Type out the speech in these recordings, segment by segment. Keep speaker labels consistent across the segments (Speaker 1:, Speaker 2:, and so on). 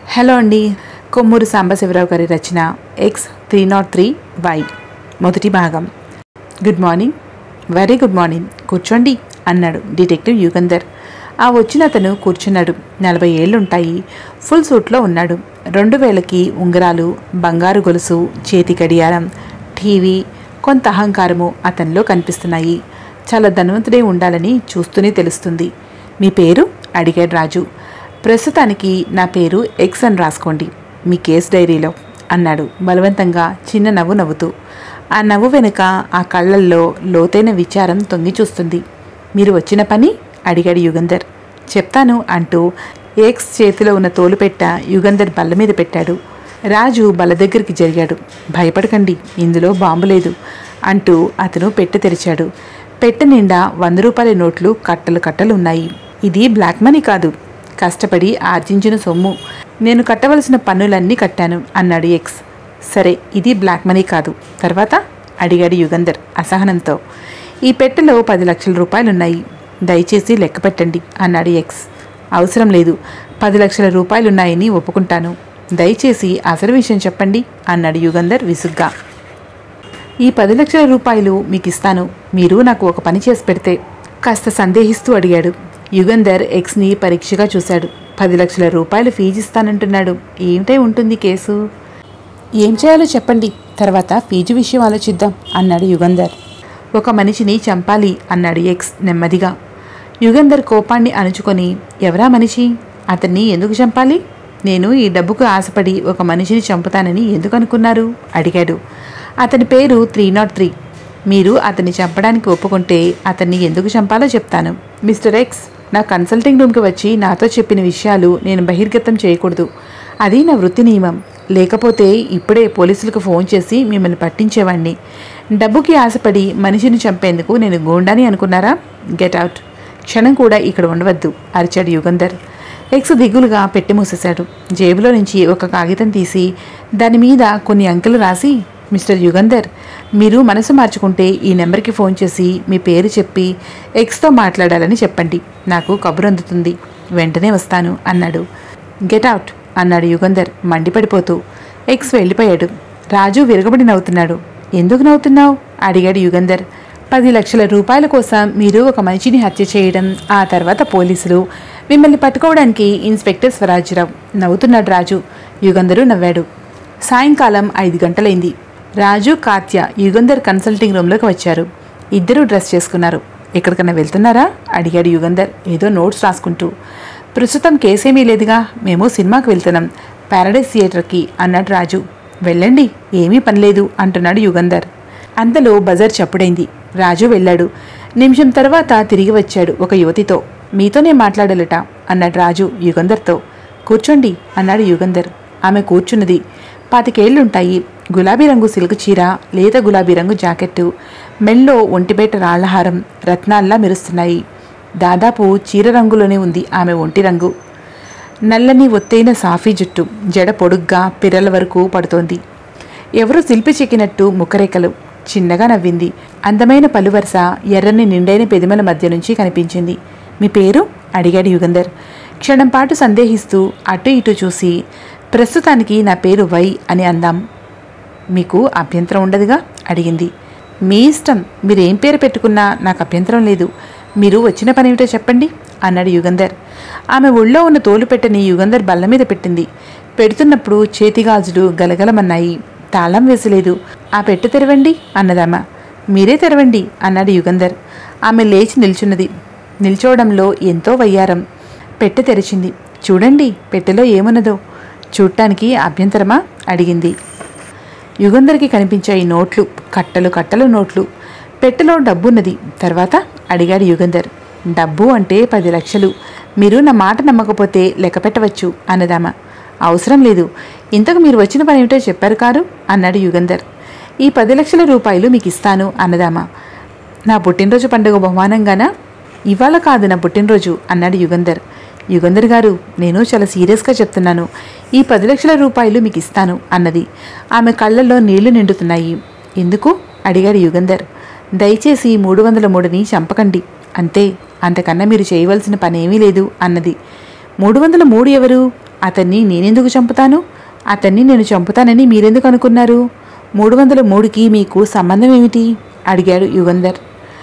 Speaker 1: hello అండి కొమ్మూరు సాంబశివరావు గారి రచన X three not three Y మొదటి భాగం good morning very good morning కూర్చోండి అన్నాడు డిటెక్టివ్ యుగంధర్ ఆ వచ్చిన అతను కూర్చున్నాడు నలభై ఏళ్ళుంటాయి ఫుల్ సూట్లో ఉన్నాడు రెండు వేలకి ఉంగరాలు బంగారు గొలుసు చేతి గడియారం టీవీ కొంత అహంకారము అతనిలో కనిపిస్తున్నాయి చాలా ధనవంతుడే ఉండాలని చూస్తూనే తెలుస్తుంది మీ పేరు అడిగాడు రాజు ప్రస్తుతానికి నా పేరు ఎక్స్ అని రాసుకోండి మీ కేస్ డైరీలో అన్నాడు బలవంతంగా చిన్న నవ్వు నవ్వుతూ ఆ నవ్వు వెనుక ఆ కళ్ళల్లో లోతైన విచారం తొంగి చూస్తుంది మీరు వచ్చిన పని అడిగాడు యుగంధర్ చెప్తాను అంటూ ఎక్స్ చేతిలో ఉన్న తోలుపెట్ట యుగంధర్ బల్ల మీద పెట్టాడు రాజు బల్ల దగ్గరికి జరిగాడు భయపడకండి ఇందులో బాంబు లేదు అంటూ అతను పెట్టె తెరిచాడు పెట్టె నిండా వంద రూపాయల నోట్లు కట్టలు కట్టలు ఉన్నాయి ఇది బ్లాక్ మనీ కాదు కష్టపడి ఆర్జించిన సొమ్ము నేను కట్టవలసిన పన్నులన్నీ కట్టాను అన్నాడు ఎక్స్ సరే ఇది బ్లాక్ మనీ కాదు తర్వాత అడిగాడు యుగంధర్ అసహనంతో ఈ పెట్టెలో పది లక్షల రూపాయలున్నాయి దయచేసి లెక్క పెట్టండి అన్నాడు ఎక్స్ అవసరం లేదు పది లక్షల రూపాయలున్నాయని ఒప్పుకుంటాను దయచేసి అసలు విషయం చెప్పండి అన్నాడు యుగంధర్ విసుగ్గా ఈ పది లక్షల రూపాయలు మీకు ఇస్తాను మీరు నాకు ఒక పని చేసి పెడితే కాస్త సందేహిస్తూ అడిగాడు యుగంధర్ ఎక్స్ని పరీక్షగా చూశాడు పది లక్షల రూపాయలు ఫీజు ఇస్తానంటున్నాడు ఏమిటై ఉంటుంది కేసు ఏం చేయాలో చెప్పండి తర్వాత ఫీజు విషయం ఆలోచిద్దాం అన్నాడు యుగంధర్ ఒక మనిషిని చంపాలి అన్నాడు ఎక్స్ నెమ్మదిగా యుగంధర్ కోపాన్ని అణుచుకొని ఎవరా మనిషి అతన్ని ఎందుకు చంపాలి నేను ఈ డబ్బుకు ఆశపడి ఒక మనిషిని చంపుతానని ఎందుకు అనుకున్నారు అడిగాడు అతని పేరు త్రీ నాట్ త్రీ మీరు అతన్ని చంపడానికి ఒప్పుకుంటే అతన్ని ఎందుకు చంపాలో చెప్తాను మిస్టర్ ఎక్స్ నా కన్సల్టింగ్ రూమ్కి వచ్చి నాతో చెప్పిన విషయాలు నేను బహిర్గతం చేయకూడదు అది నా వృత్తి నియమం లేకపోతే ఇప్పుడే పోలీసులకు ఫోన్ చేసి మిమ్మల్ని పట్టించేవాణ్ణి డబ్బుకి ఆశపడి మనిషిని చంపేందుకు నేను గోండాని అనుకున్నారా గెట్ అవుట్ క్షణం కూడా ఇక్కడ ఉండవద్దు అరిచాడు యుగంధర్ ఎక్స్ దిగులుగా పెట్టి మూసేశాడు జేబులో నుంచి ఒక కాగితం తీసి దాని మీద కొన్ని అంకెలు రాసి మిస్టర్ యుగంధర్ మీరు మనసు మార్చుకుంటే ఈ నెంబర్కి ఫోన్ చేసి మీ పేరు చెప్పి ఎక్స్తో మాట్లాడాలని చెప్పండి నాకు కబురు అందుతుంది వెంటనే వస్తాను అన్నాడు గెట్ అవుట్ అన్నాడు యుగంధర్ మండిపడిపోతూ ఎక్స్ వెళ్ళిపోయాడు రాజు విరగబడి నవ్వుతున్నాడు ఎందుకు నవ్వుతున్నావు అడిగాడు యుగంధర్ పది లక్షల రూపాయల కోసం మీరు ఒక మనిషిని హత్య చేయడం ఆ తర్వాత పోలీసులు మిమ్మల్ని పట్టుకోవడానికి ఇన్స్పెక్టర్ స్వరాజ్యరావు నవ్వుతున్నాడు రాజు యుగంధరు నవ్వాడు సాయంకాలం ఐదు గంటలైంది రాజు కాత్య యుగంధర్ కన్సల్టింగ్ రూమ్లోకి వచ్చారు ఇద్దరూ డ్రెస్ చేసుకున్నారు ఎక్కడికన్నా వెళ్తున్నారా అడిగాడు యుగంధర్ ఏదో నోట్స్ రాసుకుంటూ ప్రస్తుతం కేసేమీ లేదుగా మేము సినిమాకి వెళ్తున్నాం ప్యారడైజ్ థియేటర్కి అన్నాడు రాజు వెళ్ళండి ఏమీ పనిలేదు అంటున్నాడు యుగంధర్ అంతలో బజార్ చప్పుడైంది రాజు వెళ్ళాడు నిమిషం తర్వాత తిరిగి వచ్చాడు ఒక యువతితో మీతోనే మాట్లాడాలట అన్నాడు రాజు యుగంధర్తో కూర్చోండి అన్నాడు యుగంధర్ ఆమె కూర్చున్నది పాతికేళ్లుంటాయి గులాబీ రంగు సిల్క్ చీర లేత గులాబీ రంగు జాకెట్టు మెల్లో ఒంటిపేట రాళ్లహారం రత్నాల్లా మెరుస్తున్నాయి దాదాపు చీర రంగులోనే ఉంది ఆమె ఒంటి రంగు నల్లని ఒత్తైన సాఫీ జుట్టు జడ పొడుగ్గా పిర్రల వరకు పడుతోంది ఎవరో శిల్పి చెక్కినట్టు ముఖరేఖలు చిన్నగా నవ్వింది అందమైన పలువరుస ఎర్రని నిండైన పెదిమల మధ్య నుంచి కనిపించింది మీ పేరు అడిగాడు యుగంధర్ క్షణంపాటు సందేహిస్తూ అటు ఇటు చూసి ప్రస్తుతానికి నా పేరు వై అని అందాం మీకు అభ్యంతరం ఉండదుగా అడిగింది మీ ఇష్టం మీరేం పేరు పెట్టుకున్నా నాకు అభ్యంతరం లేదు మీరు వచ్చిన పని ఏమిటో చెప్పండి అన్నాడు యుగంధర్ ఆమె ఒళ్ళో ఉన్న తోలు పెట్టని యుగంధర్ బల్ల మీద పెట్టింది పెడుతున్నప్పుడు చేతిగాజులు గలగలమన్నాయి తాళం వేసలేదు ఆ పెట్టె తెరవండి అన్నదామ మీరే తెరవండి అన్నాడు యుగంధర్ ఆమె లేచి నిల్చున్నది నిల్చోవడంలో ఎంతో వయ్యారం పెట్టె తెరిచింది చూడండి పెట్టెలో ఏమున్నదో చూడటానికి అభ్యంతరమా అడిగింది యుగంధర్కి కనిపించాయి నోట్లు కట్టలు కట్టలు నోట్లు పెట్టెలో డబ్బున్నది తర్వాత అడిగాడు యుగంధర్ డబ్బు అంటే పది లక్షలు మీరు నా మాట నమ్మకపోతే లెక్క పెట్టవచ్చు అన్నదామ అవసరం లేదు ఇంతకు మీరు వచ్చిన పని ఏమిటో చెప్పారు కారు అన్నాడు యుగంధర్ ఈ పది లక్షల రూపాయలు మీకు ఇస్తాను అన్నదామ నా పుట్టినరోజు పండుగ బహుమానంగానా ఇవాళ కాదు నా పుట్టినరోజు అన్నాడు యుగంధర్ యుగంధర్ గారు నేను చాలా సీరియస్గా చెప్తున్నాను ఈ పది లక్షల రూపాయలు మీకు ఇస్తాను అన్నది ఆమె కళ్ళల్లో నీళ్లు నిండుతున్నాయి ఎందుకు అడిగాడు యుగంధర్ దయచేసి మూడు వందల మూడుని చంపకండి అంతే అంతకన్నా మీరు చేయవలసిన పనేమీ లేదు అన్నది మూడు వందల మూడు ఎవరు అతన్ని నేనెందుకు చంపుతాను అతన్ని నేను చంపుతానని మీరెందుకు అనుకున్నారు మూడు వందల మూడుకి మీకు సంబంధం ఏమిటి అడిగాడు యుగంధర్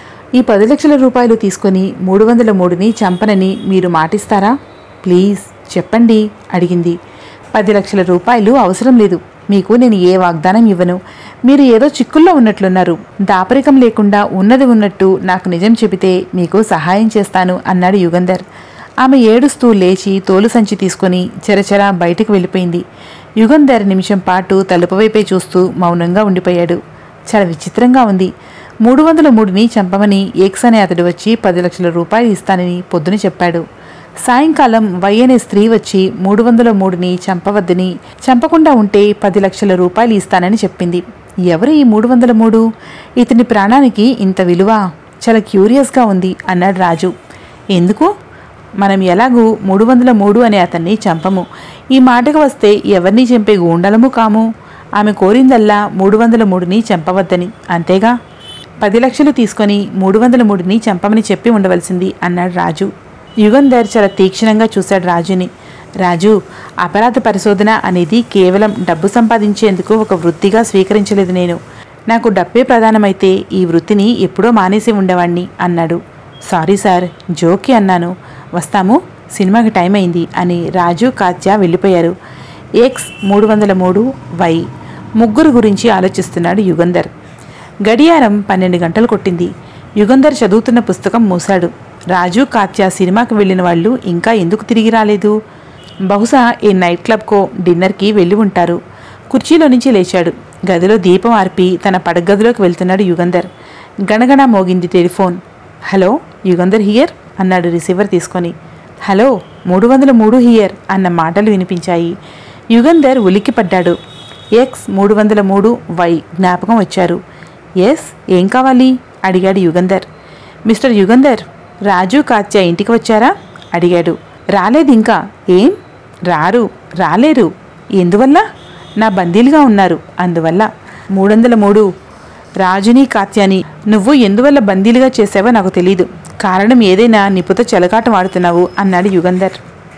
Speaker 1: ఈ పది లక్షల రూపాయలు తీసుకొని మూడు వందల మూడుని చంపనని మీరు మాటిస్తారా ప్లీజ్ చెప్పండి అడిగింది పది లక్షల రూపాయలు అవసరం లేదు మీకు నేను ఏ వాగ్దానం ఇవ్వను మీరు ఏదో చిక్కుల్లో ఉన్నట్లున్నారు దాపరికం లేకుండా ఉన్నది ఉన్నట్టు నాకు నిజం చెబితే మీకు సహాయం చేస్తాను అన్నాడు యుగంధర్ ఆమె ఏడుస్తూ లేచి తోలు సంచి తీసుకొని చెరచెర బయటకు వెళ్ళిపోయింది యుగంధర్ నిమిషం పాటు తలుపు వైపే చూస్తూ మౌనంగా ఉండిపోయాడు చాలా విచిత్రంగా ఉంది మూడు వందల మూడుని చంపమని ఎక్స్ అనే అతడు వచ్చి పది లక్షల రూపాయలు ఇస్తానని పొద్దున చెప్పాడు సాయంకాలం వై అనే స్త్రీ వచ్చి మూడు వందల మూడుని చంపవద్దని చంపకుండా ఉంటే పది లక్షల రూపాయలు ఇస్తానని చెప్పింది ఎవరు ఈ మూడు వందల మూడు ఇతని ప్రాణానికి ఇంత విలువ చాలా క్యూరియస్గా ఉంది అన్నాడు రాజు ఎందుకు మనం ఎలాగూ మూడు వందల మూడు అనే అతన్ని చంపము ఈ మాటకు వస్తే ఎవరిని చంపే గూండలము కాము ఆమె కోరిందల్లా మూడు వందల మూడుని చంపవద్దని అంతేగా పది లక్షలు తీసుకొని మూడు వందల మూడుని చంపమని చెప్పి ఉండవలసింది అన్నాడు రాజు యుగంధర్ చాలా తీక్షణంగా చూశాడు రాజుని రాజు అపరాధ పరిశోధన అనేది కేవలం డబ్బు సంపాదించేందుకు ఒక వృత్తిగా స్వీకరించలేదు నేను నాకు డబ్బే ప్రధానమైతే ఈ వృత్తిని ఎప్పుడో మానేసి ఉండేవాణ్ణి అన్నాడు సారీ సార్ జోకి అన్నాను వస్తాము సినిమాకి టైం అయింది అని రాజు కాత్య వెళ్ళిపోయారు ఎక్స్ మూడు వందల మూడు వై ముగ్గురు గురించి ఆలోచిస్తున్నాడు యుగంధర్ గడియారం పన్నెండు గంటలు కొట్టింది యుగంధర్ చదువుతున్న పుస్తకం మూశాడు రాజు కాత్య సినిమాకి వెళ్ళిన వాళ్ళు ఇంకా ఎందుకు తిరిగి రాలేదు బహుశా ఈ నైట్ క్లబ్కో డిన్నర్కి వెళ్ళి ఉంటారు కుర్చీలో నుంచి లేచాడు గదిలో దీపం ఆర్పి తన పడగదిలోకి వెళ్తున్నాడు యుగంధర్ గణగణ మోగింది టెలిఫోన్ హలో యుగంధర్ హియర్ అన్నాడు రిసీవర్ తీసుకొని హలో మూడు వందల మూడు హియర్ అన్న మాటలు వినిపించాయి యుగంధర్ ఉలిక్కిపడ్డాడు ఎక్స్ మూడు వందల మూడు వై జ్ఞాపకం వచ్చారు ఎస్ ఏం కావాలి అడిగాడు యుగంధర్ మిస్టర్ యుగంధర్ రాజు కాత్య ఇంటికి వచ్చారా అడిగాడు రాలేదు ఇంకా ఏం రారు రాలేరు ఎందువల్ల నా బందీలుగా ఉన్నారు అందువల్ల మూడు వందల మూడు రాజుని కాత్యాని నువ్వు ఎందువల్ల బందీలుగా చేసావో నాకు తెలీదు కారణం ఏదైనా నిపుతో చెలకాటం ఆడుతున్నావు అన్నాడు యుగంధర్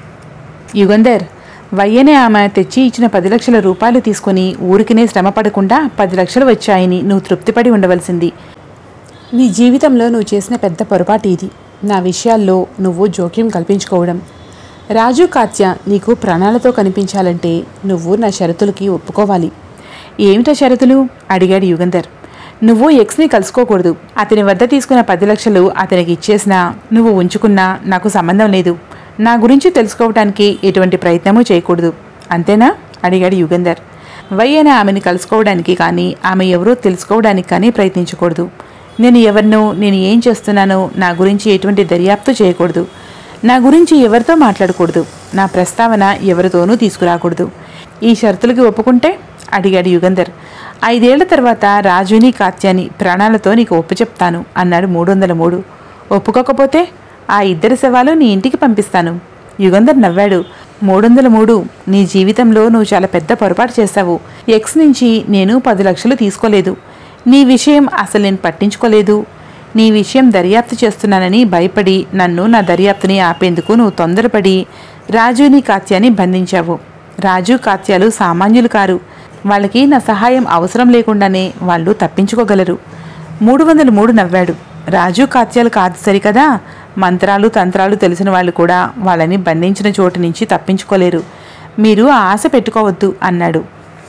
Speaker 1: యుగంధర్ వయ్యనే ఆమె తెచ్చి ఇచ్చిన పది లక్షల రూపాయలు తీసుకుని ఊరికినే శ్రమ పడకుండా పది లక్షలు వచ్చాయని నువ్వు తృప్తిపడి ఉండవలసింది నీ జీవితంలో నువ్వు చేసిన పెద్ద పొరపాటు ఇది నా విషయాల్లో నువ్వు జోక్యం కల్పించుకోవడం రాజు కాత్య నీకు ప్రాణాలతో కనిపించాలంటే నువ్వు నా షరతులకి ఒప్పుకోవాలి ఏమిటా షరతులు అడిగాడు యుగంధర్ నువ్వు ఎక్స్ని కలుసుకోకూడదు అతని వద్ద తీసుకున్న పది లక్షలు అతనికి ఇచ్చేసినా నువ్వు ఉంచుకున్నా నాకు సంబంధం లేదు నా గురించి తెలుసుకోవటానికి ఎటువంటి ప్రయత్నమూ చేయకూడదు అంతేనా అడిగాడు యుగంధర్ వై అనే ఆమెను కలుసుకోవడానికి కానీ ఆమె ఎవరో తెలుసుకోవడానికి కానీ ప్రయత్నించకూడదు నేను ఎవరినో నేను ఏం చేస్తున్నానో నా గురించి ఎటువంటి దర్యాప్తు చేయకూడదు నా గురించి ఎవరితో మాట్లాడకూడదు నా ప్రస్తావన ఎవరితోనూ తీసుకురాకూడదు ఈ షరతులకి ఒప్పుకుంటే అడిగాడు యుగంధర్ ఐదేళ్ల తర్వాత రాజుని కాత్యాని ప్రాణాలతో నీకు ఒప్పుచెప్తాను అన్నాడు మూడు వందల మూడు ఒప్పుకోకపోతే ఆ ఇద్దరి శవాలు నీ ఇంటికి పంపిస్తాను యుగంధర్ నవ్వాడు మూడు వందల మూడు నీ జీవితంలో నువ్వు చాలా పెద్ద పొరపాటు చేశావు ఎక్స్ నుంచి నేను పది లక్షలు తీసుకోలేదు నీ విషయం అసలు నేను పట్టించుకోలేదు నీ విషయం దర్యాప్తు చేస్తున్నానని భయపడి నన్ను నా దర్యాప్తుని ఆపేందుకు నువ్వు తొందరపడి రాజుని కాత్యాని బంధించావు రాజు కాత్యాలు సామాన్యులు కారు వాళ్ళకి నా సహాయం అవసరం లేకుండానే వాళ్ళు తప్పించుకోగలరు మూడు వందల మూడు నవ్వాడు రాజు కాత్యాలు కాదు సరికదా మంత్రాలు తంత్రాలు తెలిసిన వాళ్ళు కూడా వాళ్ళని బంధించిన చోటు నుంచి తప్పించుకోలేరు మీరు ఆ ఆశ పెట్టుకోవద్దు అన్నాడు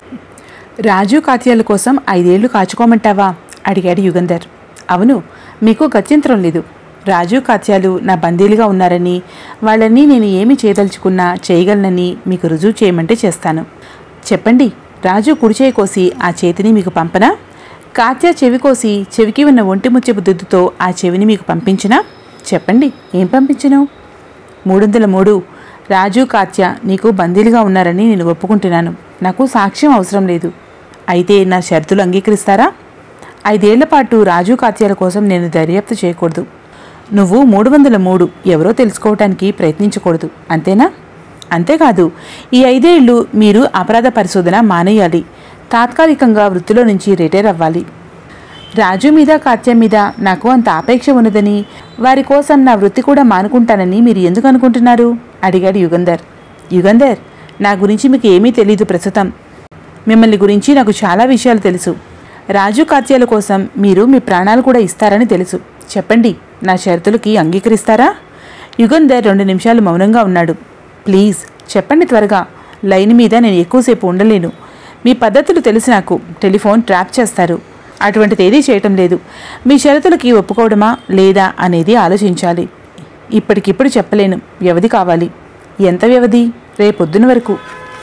Speaker 1: రాజు కాత్యాల కోసం ఐదేళ్లు కాచుకోమంటావా అడిగాడు యుగంధర్ అవును మీకు గత్యంతరం లేదు రాజు కాత్యాలు నా బందీలుగా ఉన్నారని వాళ్ళని నేను ఏమి చేయదలుచుకున్నా చేయగలనని మీకు రుజువు చేయమంటే చేస్తాను చెప్పండి రాజు కుడిచేయి కోసి ఆ చేతిని మీకు పంపనా కాత్య చెవి కోసి చెవికి ఉన్న ఒంటి ముచ్చెపు దుద్దుతో ఆ చెవిని మీకు పంపించినా చెప్పండి ఏం పంపించను మూడు వందల మూడు రాజు కాత్య నీకు బందీలుగా ఉన్నారని నేను ఒప్పుకుంటున్నాను నాకు సాక్ష్యం అవసరం లేదు అయితే నా షరతులు అంగీకరిస్తారా ఐదేళ్ల పాటు రాజు కాత్యాల కోసం నేను దర్యాప్తు చేయకూడదు నువ్వు మూడు వందల మూడు ఎవరో తెలుసుకోవటానికి ప్రయత్నించకూడదు అంతేనా అంతేకాదు ఈ ఐదేళ్లు మీరు అపరాధ పరిశోధన మానేయాలి తాత్కాలికంగా వృత్తిలో నుంచి రిటైర్ అవ్వాలి రాజు మీద కాత్యం మీద నాకు అంత ఆపేక్ష ఉన్నదని వారి కోసం నా వృత్తి కూడా మానుకుంటానని మీరు ఎందుకు అనుకుంటున్నారు అడిగాడు యుగంధర్ యుగంధర్ నా గురించి మీకు ఏమీ తెలీదు ప్రస్తుతం మిమ్మల్ని గురించి నాకు చాలా విషయాలు తెలుసు రాజు కార్యాల కోసం మీరు మీ ప్రాణాలు కూడా ఇస్తారని తెలుసు చెప్పండి నా షరతులకి అంగీకరిస్తారా యుగంధర్ రెండు నిమిషాలు మౌనంగా ఉన్నాడు ప్లీజ్ చెప్పండి త్వరగా లైన్ మీద నేను ఎక్కువసేపు ఉండలేను మీ పద్ధతులు తెలిసి నాకు టెలిఫోన్ ట్రాప్ చేస్తారు అటువంటిది ఏదీ చేయటం లేదు మీ షరతులకి ఒప్పుకోవడమా లేదా అనేది ఆలోచించాలి ఇప్పటికిప్పుడు చెప్పలేను వ్యవధి కావాలి ఎంత వ్యవధి రేపొద్దున వరకు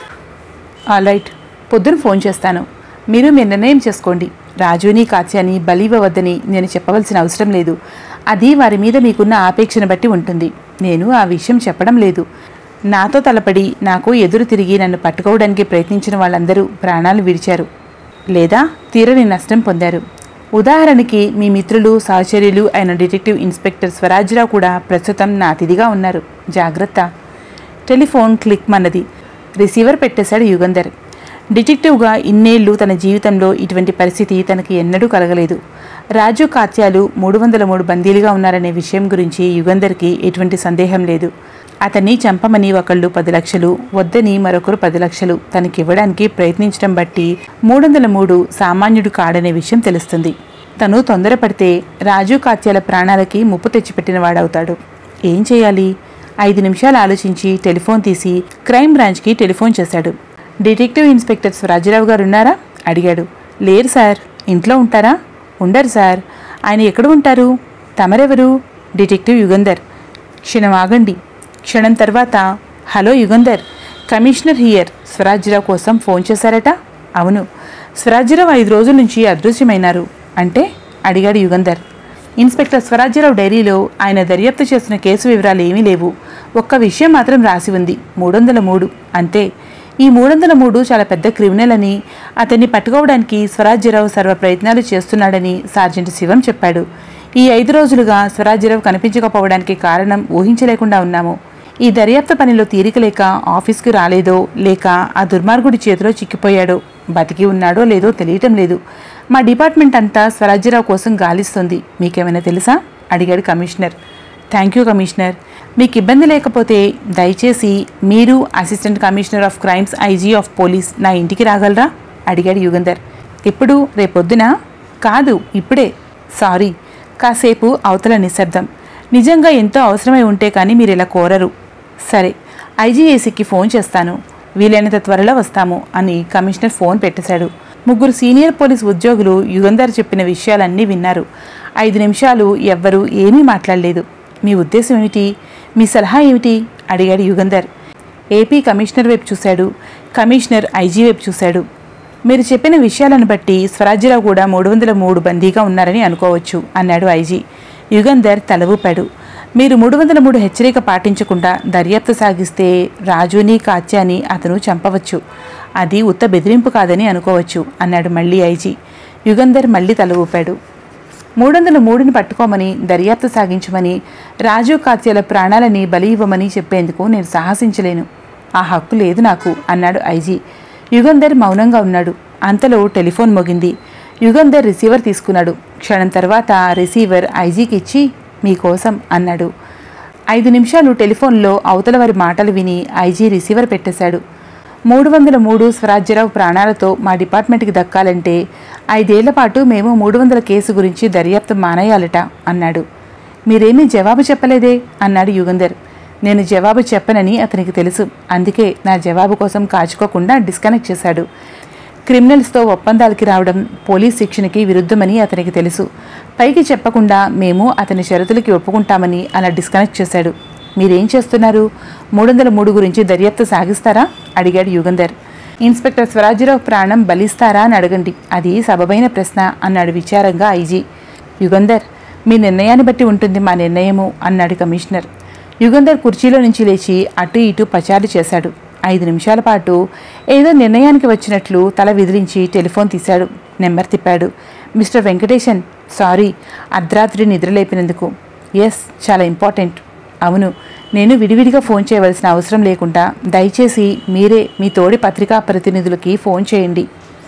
Speaker 1: ఆల్ రైట్ పొద్దున ఫోన్ చేస్తాను మీరు మీ నిర్ణయం చేసుకోండి రాజుని కాత్యాని బలివ్వవద్దని నేను చెప్పవలసిన అవసరం లేదు అది వారి మీద మీకున్న ఆపేక్షను బట్టి ఉంటుంది నేను ఆ విషయం చెప్పడం లేదు నాతో తలపడి నాకు ఎదురు తిరిగి నన్ను పట్టుకోవడానికి ప్రయత్నించిన వాళ్ళందరూ ప్రాణాలు విడిచారు లేదా తీరని నష్టం పొందారు ఉదాహరణకి మీ మిత్రులు సహచర్యులు అయిన డిటెక్టివ్ ఇన్స్పెక్టర్ స్వరాజ్రావు కూడా ప్రస్తుతం నా అతిథిగా ఉన్నారు జాగ్రత్త టెలిఫోన్ క్లిక్ మన్నది రిసీవర్ పెట్టేశాడు యుగంధర్ డిటెక్టివ్గా ఇన్నేళ్లు తన జీవితంలో ఇటువంటి పరిస్థితి తనకి ఎన్నడూ కలగలేదు రాజు కాత్యాలు మూడు వందల మూడు బందీలుగా ఉన్నారనే విషయం గురించి యుగంధర్కి ఎటువంటి సందేహం లేదు అతన్ని చంపమని ఒకళ్ళు పది లక్షలు వద్దని మరొకరు పది లక్షలు తనకివ్వడానికి ప్రయత్నించడం బట్టి మూడు వందల మూడు సామాన్యుడు కాడనే విషయం తెలుస్తుంది తను తొందరపడితే రాజు కాత్యాల ప్రాణాలకి ముప్పు తెచ్చిపెట్టిన వాడవుతాడు ఏం చేయాలి ఐదు నిమిషాలు ఆలోచించి టెలిఫోన్ తీసి క్రైమ్ బ్రాంచ్కి టెలిఫోన్ చేశాడు డిటెక్టివ్ ఇన్స్పెక్టర్ స్వరాజరావు గారు ఉన్నారా అడిగాడు లేరు సార్ ఇంట్లో ఉంటారా ఉండరు సార్ ఆయన ఎక్కడ ఉంటారు తమరెవరు డిటెక్టివ్ యుగంధర్ క్షణం ఆగండి క్షణం తర్వాత hello Yugandhar commissioner here Swarajyarao కోసం ఫోన్ చేశారట అవును స్వరాజ్యరావు ఐదు రోజుల నుంచి అదృశ్యమైనారు అంటే అడిగాడు యుగంధర్ ఇన్స్పెక్టర్ స్వరాజ్యరావు డైరీలో ఆయన దర్యాప్తు చేసిన కేసు వివరాలు ఏమీ లేవు ఒక్క విషయం మాత్రం రాసి ఉంది మూడు వందల మూడు అంతే ఈ మూడు వందల మూడు చాలా పెద్ద క్రిమినల్ అని అతన్ని పట్టుకోవడానికి స్వరాజ్యరావు సర్వ ప్రయత్నాలు చేస్తున్నాడని సార్జెంట్ శివం చెప్పాడు ఈ ఐదు రోజులుగా స్వరాజ్యరావు కనిపించకపోవడానికి కారణం ఊహించలేకుండా ఉన్నాము ఈ దర్యాప్తు పనిలో తీరిక లేక ఆఫీస్కి రాలేదో లేక ఆ దుర్మార్గుడి చేతిలో చిక్కిపోయాడో బతికి ఉన్నాడో లేదో తెలియటం లేదు మా డిపార్ట్మెంట్ అంతా స్వరాజ్యరావు కోసం గాలిస్తుంది మీకేమైనా తెలుసా అడిగాడు కమిషనర్ థ్యాంక్ యూ కమిషనర్ మీకు ఇబ్బంది లేకపోతే దయచేసి మీరు assistant commissioner of crimes IG of police నా ఇంటికి రాగలరా అడిగాడు యుగంధర్ ఇప్పుడు రేపొద్దున కాదు ఇప్పుడే సారీ కాసేపు అవతల నిశ్శబ్దం నిజంగా ఎంతో అవసరమై ఉంటే కానీ మీరు ఇలా కోరరు సరే ఐజీఏసీకి ఫోన్ చేస్తాను వీలైనంత త్వరలో వస్తాము అని కమిషనర్ ఫోన్ పెట్టేశాడు ముగ్గురు సీనియర్ పోలీస్ ఉద్యోగులు యుగంధర్ చెప్పిన విషయాలన్నీ విన్నారు ఐదు నిమిషాలు ఎవ్వరూ ఏమీ మాట్లాడలేదు మీ ఉద్దేశం ఏమిటి మీ సలహా ఏమిటి అడిగాడు యుగంధర్ ఏపీ కమిషనర్ వైపు చూశాడు కమిషనర్ ఐజీ వైపు చూశాడు మీరు చెప్పిన విషయాలను బట్టి స్వరాజ్యరావు కూడా మూడు వందల మూడు బందీగా ఉన్నారని అనుకోవచ్చు అన్నాడు ఐజీ యుగంధర్ తల ఊపాడు మీరు మూడు వందల మూడు హెచ్చరిక పాటించకుండా దర్యాప్తు సాగిస్తే రాజుని కాత్యాని అతను చంపవచ్చు అది ఉత్త బెదిరింపు కాదని అనుకోవచ్చు అన్నాడు మళ్ళీ ఐజీ యుగంధర్ మళ్ళీ తల ఊపాడు మూడు వందల మూడుని పట్టుకోమని దర్యాప్తు సాగించమని రాజు కాత్యాల ప్రాణాలని బలి ఇవ్వమని చెప్పేందుకు నేను సాహసించలేను ఆ హక్కు లేదు నాకు అన్నాడు ఐజీ యుగంధర్ మౌనంగా ఉన్నాడు అంతలో టెలిఫోన్ మోగింది యుగంధర్ రిసీవర్ తీసుకున్నాడు క్షణం తర్వాత రిసీవర్ ఐజీకి ఇచ్చి మీకోసం అన్నాడు ఐదు నిమిషాలు టెలిఫోన్లో అవతల వారి మాటలు విని ఐజీ రిసీవర్ పెట్టేశాడు మూడు వందల మూడు స్వరాజ్యరావు ప్రాణాలతో మా డిపార్ట్మెంట్కి దక్కాలంటే ఐదేళ్ల పాటు మేము మూడు వందల కేసు గురించి దర్యాప్తు మానేయాలట అన్నాడు మీరేమీ జవాబు చెప్పలేదే అన్నాడు యుగంధర్ నేను జవాబు చెప్పనని అతనికి తెలుసు అందుకే నా జవాబు కోసం కాచుకోకుండా డిస్కనెక్ట్ చేశాడు క్రిమినల్స్తో ఒప్పందాలకి రావడం పోలీస్ శిక్షణకి విరుద్ధమని అతనికి తెలుసు పైకి చెప్పకుండా మేము అతని షరతులకి ఒప్పుకుంటామని అలా డిస్కనెక్ట్ చేశాడు మీరేం చేస్తున్నారు మూడు వందల మూడు గురించి దర్యాప్తు సాగిస్తారా అడిగాడు యుగంధర్ ఇన్స్పెక్టర్ స్వరాజ్యరావు ప్రాణం బలిస్తారా అని అడగండి అది సబబైన ప్రశ్న అన్నాడు విచారంగా ఐజీ యుగంధర్ మీ నిర్ణయాన్ని బట్టి ఉంటుంది మా నిర్ణయము అన్నాడు కమిషనర్ యుగంధర్ కుర్చీలో నుంచి లేచి అటు ఇటు పచారు చేశాడు ఐదు నిమిషాల పాటు ఏదో నిర్ణయానికి వచ్చినట్లు తల విదిలించి టెలిఫోన్ తీశాడు నెంబర్ తిప్పాడు మిస్టర్ వెంకటేశన్ సారీ అర్ధరాత్రి నిద్రలేపినందుకు ఎస్ చాలా ఇంపార్టెంట్ అవును నేను విడివిడిగా ఫోన్ చేయవలసిన అవసరం లేకుండా దయచేసి మీరే మీ తోడి పత్రికా ప్రతినిధులకి ఫోన్ చేయండి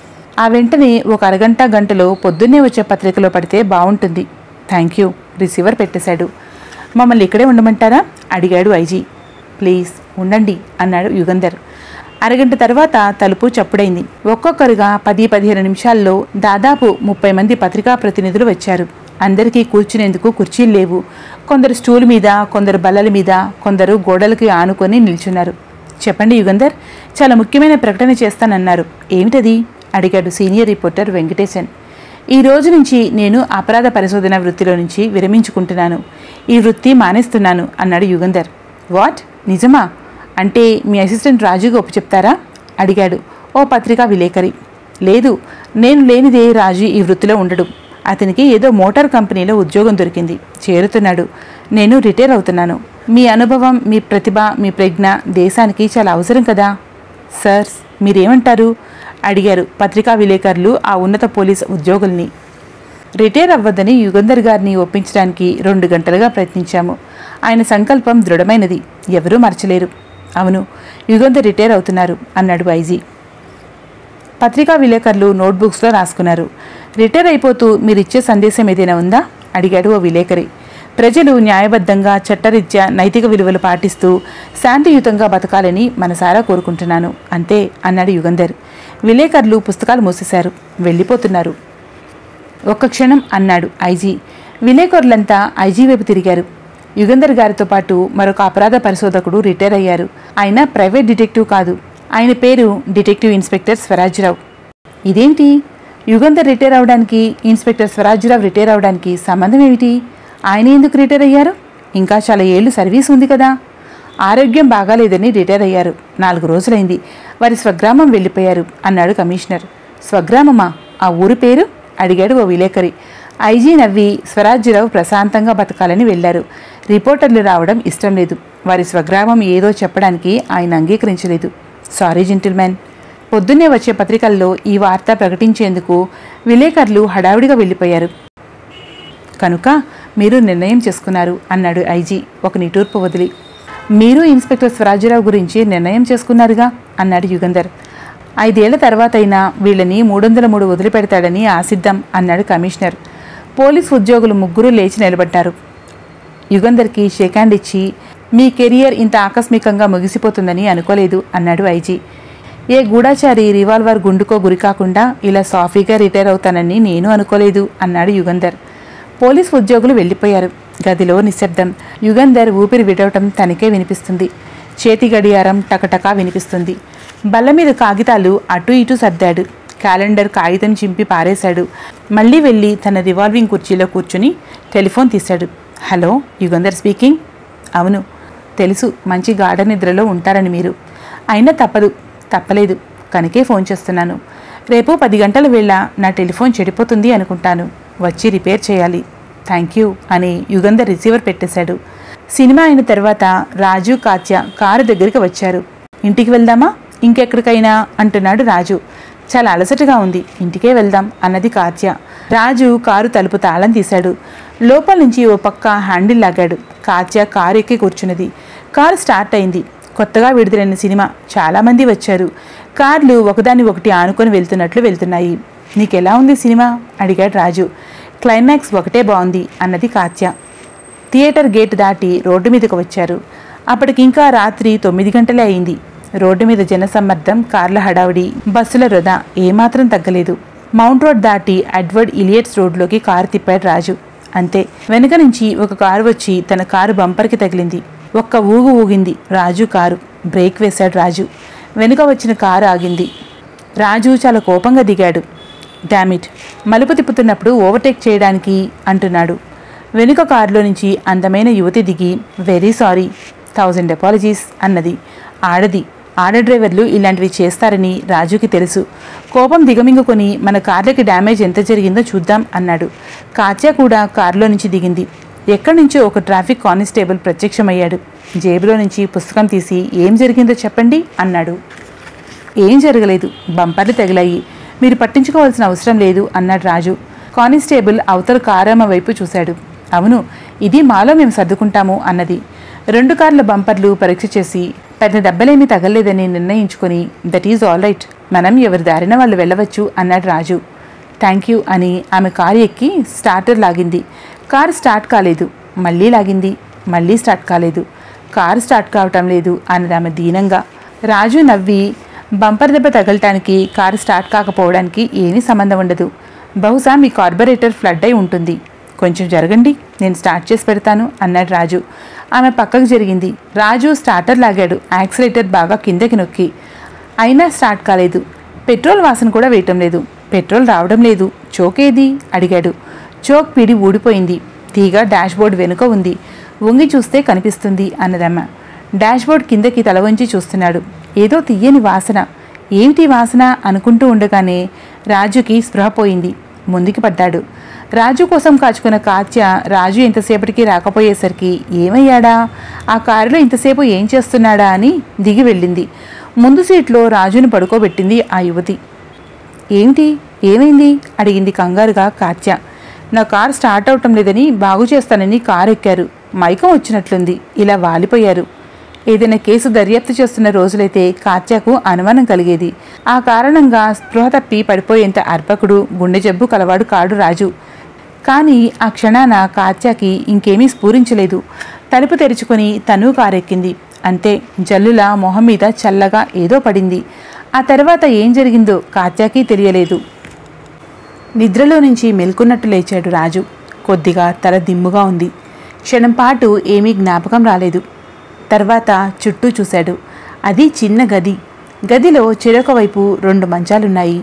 Speaker 1: ఆ వెంటనే ఒక అరగంట గంటలో పొద్దున్నే వచ్చే పత్రికలో పడితే బాగుంటుంది థ్యాంక్ యూ రిసీవర్ పెట్టేశాడు మమ్మల్ని ఇక్కడే ఉండమంటారా అడిగాడు ఐజీ ప్లీజ్ ఉండండి అన్నాడు యుగంధర్ అరగంట తర్వాత తలుపు చప్పుడైంది ఒక్కొక్కరుగా పది పదిహేను నిమిషాల్లో దాదాపు ముప్పై మంది పత్రికా ప్రతినిధులు వచ్చారు అందరికీ కూర్చునేందుకు కుర్చీలు లేవు కొందరు స్టూల్ మీద కొందరు బల్లల మీద కొందరు గోడలకి ఆనుకొని నిల్చున్నారు చెప్పండి యుగంధర్ చాలా ముఖ్యమైన ప్రకటన చేస్తానన్నారు ఏమిటది అడిగాడు సీనియర్ రిపోర్టర్ వెంకటేశన్ ఈ రోజు నుంచి నేను అపరాధ పరిశోధన వృత్తిలో నుంచి విరమించుకుంటున్నాను ఈ వృత్తి మానేస్తున్నాను అన్నాడు యుగంధర్ వాట్ నిజమా అంటే మీ అసిస్టెంట్ రాజుగా ఒప్పు చెప్తారా అడిగాడు ఓ పత్రికా విలేకరి లేదు నేను లేనిదే రాజు ఈ వృత్తిలో ఉండడు అతనికి ఏదో మోటార్ కంపెనీలో ఉద్యోగం దొరికింది చేరుతున్నాడు నేను రిటైర్ అవుతున్నాను మీ అనుభవం మీ ప్రతిభ మీ ప్రజ్ఞ దేశానికి చాలా అవసరం కదా సార్ మీరేమంటారు అడిగారు పత్రికా విలేకరులు ఆ ఉన్నత పోలీస్ ఉద్యోగుల్ని రిటైర్ అవ్వద్దని యుగంధర్ గారిని ఒప్పించడానికి రెండు గంటలుగా ప్రయత్నించాము ఆయన సంకల్పం దృఢమైనది ఎవరూ మరచలేరు అవును యుగంధర్ రిటైర్ అవుతున్నారు అన్నాడు వైజీ పత్రికా విలేకరులు నోట్బుక్స్లో రాసుకున్నారు రిటైర్ అయిపోతూ మీరిచ్చే సందేశం ఏదైనా ఉందా అడిగాడు ఓ విలేకరి ప్రజలు న్యాయబద్ధంగా చట్టరీత్యా నైతిక విలువలు పాటిస్తూ శాంతియుతంగా బతకాలని మనసారా కోరుకుంటున్నాను అంతే అన్నాడు యుగంధర్ విలేకరులు పుస్తకాలు మూసేశారు వెళ్ళిపోతున్నారు ఒక్క క్షణం అన్నాడు ఐజీ విలేకరులంతా ఐజీ వైపు తిరిగారు యుగంధర్ గారితో పాటు మరొక అపరాధ పరిశోధకుడు రిటైర్ అయ్యారు ఆయన ప్రైవేట్ డిటెక్టివ్ కాదు ఆయన పేరు డిటెక్టివ్ ఇన్స్పెక్టర్ స్వరాజ్రావు ఇదేంటి యుగంధర్ రిటైర్ అవడానికి ఇన్స్పెక్టర్ స్వరాజ్రావు రిటైర్ అవడానికి సంబంధం ఏమిటి ఆయన ఎందుకు రిటైర్ అయ్యారు ఇంకా చాలా ఏళ్ళు సర్వీస్ ఉంది కదా ఆరోగ్యం బాగాలేదని రిటైర్ అయ్యారు నాలుగు రోజులైంది వారి స్వగ్రామం వెళ్ళిపోయారు అన్నాడు కమిషనర్ స్వగ్రామమా ఆ ఊరి పేరు అడిగాడు ఓ విలేకరి ఐజీ నవ్వి స్వరాజ్యరావు ప్రశాంతంగా బతకాలని వెళ్లారు రిపోర్టర్లు రావడం ఇష్టం లేదు వారి స్వగ్రామం ఏదో చెప్పడానికి ఆయన అంగీకరించలేదు సారీ జెంటిల్మెన్ పొద్దున్నే వచ్చే పత్రికల్లో ఈ వార్త ప్రకటించేందుకు విలేకరులు హడావిడిగా వెళ్ళిపోయారు కనుక మీరు నిర్ణయం చేసుకున్నారు అన్నాడు ఐజీ ఒక నిటూర్పు వదిలి మీరు ఇన్స్పెక్టర్ స్వరాజ్యరావు గురించి నిర్ణయం చేసుకున్నారుగా అన్నాడు యుగంధర్ ఐదేళ్ల తర్వాతైనా వీళ్ళని మూడొందల మూడు వదిలిపెడతాడని ఆశిద్దాం అన్నాడు కమిషనర్ పోలీస్ ఉద్యోగులు ముగ్గురు లేచి నిలబడ్డారు యుగంధర్కి షేక్ హ్యాండ్ ఇచ్చి మీ కెరియర్ ఇంత ఆకస్మికంగా ముగిసిపోతుందని అనుకోలేదు అన్నాడు ఐజీ ఏ గూఢాచారి రివాల్వర్ గుండుకో గురి కాకుండా ఇలా సాఫీగా రిటైర్ అవుతానని నేను అనుకోలేదు అన్నాడు యుగంధర్ పోలీస్ ఉద్యోగులు వెళ్ళిపోయారు గదిలో నిశ్శబ్దం యుగంధర్ ఊపిరి విడవటం తనకే వినిపిస్తుంది చేతి గడియారం టకటకా వినిపిస్తుంది బల్ల మీద కాగితాలు అటు ఇటు సర్దాడు క్యాలెండర్ కాగితం చింపి పారేశాడు మళ్ళీ వెళ్ళి తన రివాల్వింగ్ కుర్చీలో కూర్చుని టెలిఫోన్ తీశాడు హలో యుగంధర్ స్పీకింగ్ అవును తెలుసు మంచి గాఢ నిద్రలో ఉంటారని మీరు అయినా తప్పదు తప్పలేదు కనుకే ఫోన్ చేస్తున్నాను రేపు పది గంటల వేళ నా టెలిఫోన్ చెడిపోతుంది అనుకుంటాను వచ్చి రిపేర్ చేయాలి థ్యాంక్ యూ అని యుగంధర్ రిసీవర్ పెట్టేశాడు సినిమా అయిన తర్వాత రాజు కాత్య కారు దగ్గరికి వచ్చారు ఇంటికి వెళ్దామా ఇంకెక్కడికైనా అంటున్నాడు రాజు చాలా అలసటగా ఉంది ఇంటికే వెళ్దాం అన్నది కాత్య రాజు కారు తలుపు తాళం తీశాడు లోపల నుంచి ఓ పక్క హ్యాండిల్ లాగాడు కాత్య కారు ఎక్కి కూర్చున్నది కారు స్టార్ట్ అయింది కొత్తగా విడుదలైన సినిమా చాలామంది వచ్చారు కార్లు ఒకదాన్ని ఒకటి ఆనుకొని వెళ్తున్నట్లు వెళ్తున్నాయి నీకెలా ఉంది సినిమా అడిగాడు రాజు క్లైమాక్స్ ఒకటే బాగుంది అన్నది కాత్య థియేటర్ గేట్ దాటి రోడ్డు మీదకు వచ్చారు అప్పటికింకా రాత్రి తొమ్మిది గంటలే అయింది రోడ్డు మీద జనసమ్మర్దం కార్ల హడావుడి బస్సుల వృధా ఏమాత్రం తగ్గలేదు మౌంట్ రోడ్ దాటి అడ్వర్డ్ ఇలియట్స్ రోడ్లోకి కారు తిప్పాడు రాజు అంతే వెనుక నుంచి ఒక కారు వచ్చి తన కారు బంపర్కి తగిలింది ఒక్క ఊగు ఊగింది రాజు కారు బ్రేక్ వేశాడు రాజు వెనుక వచ్చిన కారు ఆగింది రాజు చాలా కోపంగా దిగాడు డామిట్ మలుపు తిప్పుతున్నప్పుడు ఓవర్టేక్ చేయడానికి అంటున్నాడు వెనుక కారులో నుంచి అందమైన యువతి దిగి వెరీ సారీ థౌజండ్ అపాలజీస్ అన్నది ఆడది ఆడ డ్రైవర్లు ఇలాంటివి చేస్తారని రాజుకి తెలుసు కోపం దిగమింగుకొని మన కార్లకి డ్యామేజ్ ఎంత జరిగిందో చూద్దాం అన్నాడు కాత్య కూడా కారులో నుంచి దిగింది ఎక్కడి నుంచో ఒక ట్రాఫిక్ కానిస్టేబుల్ ప్రత్యక్షమయ్యాడు జేబులో నుంచి పుస్తకం తీసి ఏం జరిగిందో చెప్పండి అన్నాడు ఏం జరగలేదు బంపర్లు తగిలాయి మీరు పట్టించుకోవాల్సిన అవసరం లేదు అన్నాడు రాజు కానిస్టేబుల్ అవతల కారమ్మ వైపు చూశాడు అవును ఇది మాలో మేము సర్దుకుంటాము అన్నది రెండు కార్ల బంపర్లు పరీక్ష చేసి పెద్ద దెబ్బలేమీ తగలేదని నిర్ణయించుకొని దట్ ఈజ్ ఆల్ రైట్ మనం ఎవరి దారిన వాళ్ళు వెళ్ళవచ్చు అన్నాడు రాజు థ్యాంక్ యూ అని ఆమె కారు ఎక్కి స్టార్టర్ లాగింది కారు స్టార్ట్ కాలేదు మళ్ళీ లాగింది మళ్ళీ స్టార్ట్ కాలేదు కారు స్టార్ట్ కావటం లేదు అన్నది ఆమె దీనంగా రాజు నవ్వి బంపర్ దెబ్బ తగలటానికి కారు స్టార్ట్ కాకపోవడానికి ఏమీ సంబంధం ఉండదు బహుశా మీ కార్బొరేటర్ ఫ్లడ్ అయి ఉంటుంది కొంచెం జరగండి నేను స్టార్ట్ చేసి పెడతాను అన్నాడు రాజు ఆమె పక్కకు జరిగింది రాజు స్టార్టర్ లాగాడు యాక్సిలేటర్ బాగా కిందకి నొక్కి అయినా స్టార్ట్ కాలేదు పెట్రోల్ వాసన కూడా వేయటం లేదు పెట్రోల్ రావడం లేదు చోక్ ఏది అడిగాడు చోక్ పిడి ఊడిపోయింది తీగ డాష్బోర్డ్ వెనుక ఉంది వంగి చూస్తే కనిపిస్తుంది అన్నదమ్మ డాష్బోర్డ్ కిందకి తల వంచి చూస్తున్నాడు ఏదో తీయని వాసన ఏమిటి వాసన అనుకుంటూ ఉండగానే రాజుకి స్పృహ పోయింది ముందుకి పడ్డాడు రాజు కోసం కాచుకున్న కాత్య రాజు ఇంతసేపటికి రాకపోయేసరికి ఏమయ్యాడా ఆ కారులో ఇంతసేపు ఏం చేస్తున్నాడా అని దిగి వెళ్ళింది ముందు సీట్లో రాజుని పడుకోబెట్టింది ఆ యువతి ఏమిటి ఏమైంది అడిగింది కంగారుగా కాత్య నా కారు స్టార్ట్ అవటం లేదని బాగు చేస్తానని కారు ఎక్కారు మైకం వచ్చినట్లుంది ఇలా వాలిపోయారు ఏదైనా కేసు దర్యాప్తు చేస్తున్న రోజులైతే కాత్యకు అనుమానం కలిగేది ఆ కారణంగా స్పృహ తప్పి పడిపోయేంత అర్పకుడు గుండె జబ్బు కలవాడు కాడు రాజు కానీ ఆ క్షణాన కాత్యాకి ఇంకేమీ స్ఫూరించలేదు తలుపు తెరుచుకొని తను కారెక్కింది అంతే జల్లుల మొహం మీద చల్లగా ఏదో పడింది ఆ తర్వాత ఏం జరిగిందో కాత్యాకి తెలియలేదు నిద్రలో నుంచి మెల్కున్నట్టు లేచాడు రాజు కొద్దిగా తల దిమ్ముగా ఉంది క్షణం పాటు ఏమీ జ్ఞాపకం రాలేదు తర్వాత చుట్టూ చూశాడు అది చిన్న గది గదిలో చెరొక వైపు రెండు మంచాలున్నాయి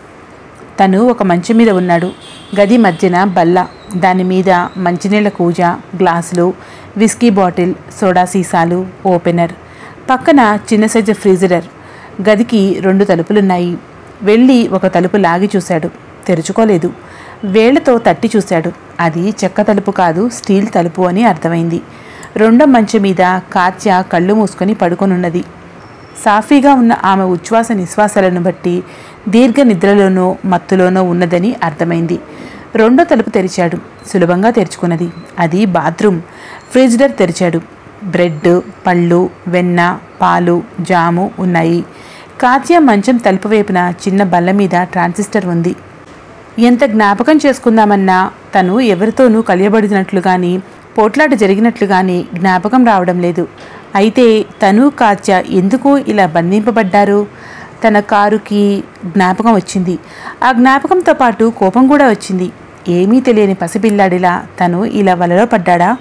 Speaker 1: తను ఒక మంచం మీద ఉన్నాడు గది మధ్యన బల్ల దాని మీద మంచినీళ్ళ కూజ గ్లాసులు విస్కీ బాటిల్ సోడా సీసాలు ఓపెనర్ పక్కన చిన్న సైజు ఫ్రీజరర్ గదికి రెండు తలుపులున్నాయి వెళ్ళి ఒక తలుపు లాగి చూశాడు తెరుచుకోలేదు వేళ్లతో తట్టి చూశాడు అది చెక్క తలుపు కాదు స్టీల్ తలుపు అని అర్థమైంది రెండో మంచం మీద కాత్య కళ్ళు మూసుకొని పడుకొనున్నది సాఫీగా ఉన్న ఆమె ఉచ్ఛ్వాస నిశ్వాసాలను బట్టి దీర్ఘ నిద్రలోనో మత్తులోనో ఉన్నదని అర్థమైంది రెండో తలుపు తెరిచాడు సులభంగా తెరుచుకున్నది అది బాత్రూమ్ ఫ్రిడ్జ్డర్ తెరిచాడు బ్రెడ్ పళ్ళు వెన్న పాలు జాము ఉన్నాయి కాత్య మంచం తలుపు వైపున చిన్న బల్ల మీద ట్రాన్సిస్టర్ ఉంది ఎంత జ్ఞాపకం చేసుకుందామన్నా తను ఎవరితోనూ కలియబడినట్లు కానీ పోట్లాట జరిగినట్లు కానీ జ్ఞాపకం రావడం లేదు అయితే తను కాత్య ఎందుకు ఇలా బంధింపబడ్డారు తన కారుకి జ్ఞాపకం వచ్చింది ఆ జ్ఞాపకంతో పాటు కోపం కూడా వచ్చింది ఏమీ తెలియని పసిపిల్లాడిలా తను ఇలా వలలో పడ్డాడా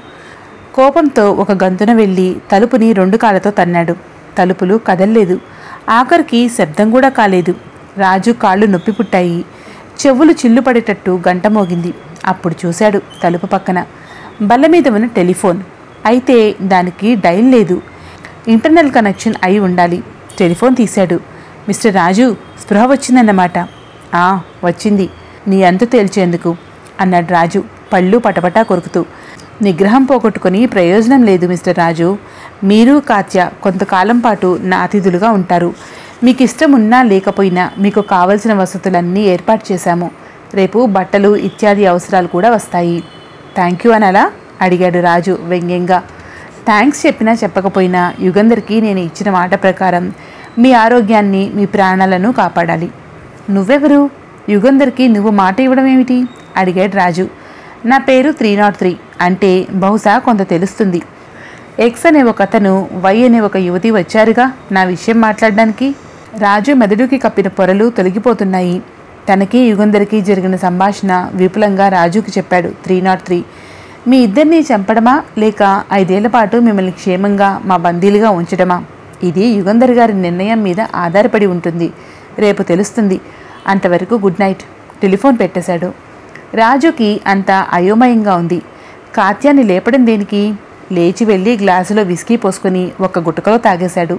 Speaker 1: కోపంతో ఒక గంతున వెళ్ళి తలుపుని రెండు కాళ్ళతో తన్నాడు తలుపులు కదల్లేదు ఆఖరికి శబ్దం కూడా కాలేదు రాజు కాళ్ళు నొప్పి పుట్టాయి చెవులు చిల్లు పడేటట్టు గంట మోగింది అప్పుడు చూశాడు తలుపు పక్కన బల్ల మీద ఉన్న టెలిఫోన్ అయితే దానికి డైల్ లేదు ఇంటర్నల్ కనెక్షన్ అయి ఉండాలి టెలిఫోన్ తీశాడు మిస్టర్ రాజు స్పృహ వచ్చిందన్నమాట ఆ వచ్చింది నీ అంతు తేల్చేందుకు అన్నాడు రాజు పళ్ళు పటపటా కొరుకుతూ నిగ్రహం పోగొట్టుకొని ప్రయోజనం లేదు మిస్టర్ రాజు మీరు కాత్య కొంతకాలం పాటు నా అతిథులుగా ఉంటారు మీకు ఇష్టం ఉన్నా లేకపోయినా మీకు కావలసిన వసతులన్నీ ఏర్పాటు చేశాము రేపు బట్టలు ఇత్యాది అవసరాలు కూడా వస్తాయి థ్యాంక్ యూ అనాలా అడిగాడు రాజు వ్యంగ్యంగా థ్యాంక్స్ చెప్పినా చెప్పకపోయినా యుగంధర్కి నేను ఇచ్చిన మాట ప్రకారం మీ ఆరోగ్యాన్ని మీ ప్రాణాలను కాపాడాలి నువ్వెవరు యుగంధర్కి నువ్వు మాట ఇవ్వడం ఏమిటి అడిగాడు రాజు నా పేరు త్రీ నాట్ త్రీ అంటే బహుశా కొంత తెలుస్తుంది ఎక్స్ అనే ఒక అతను వై అనే ఒక యువతి వచ్చారుగా నా విషయం మాట్లాడడానికి రాజు మెదడుకి కప్పిన పొరలు తొలగిపోతున్నాయి తనకి యుగంధర్కి జరిగిన సంభాషణ విపులంగా రాజుకి చెప్పాడు త్రీ నాట్ త్రీ మీ ఇద్దరిని చంపడమా లేక ఐదేళ్ల పాటు మిమ్మల్ని క్షేమంగా మా బందీలుగా ఉంచడమా ఇది యుగంధర్ గారి నిర్ణయం మీద ఆధారపడి ఉంటుంది రేపు తెలుస్తుంది అంతవరకు గుడ్ నైట్ టెలిఫోన్ పెట్టేశాడు రాజుకి అంత అయోమయంగా ఉంది కాత్యాన్ని లేపడం దేనికి లేచి వెళ్ళి గ్లాసులో విస్కీ పోసుకొని ఒక గుటకలో తాగేశాడు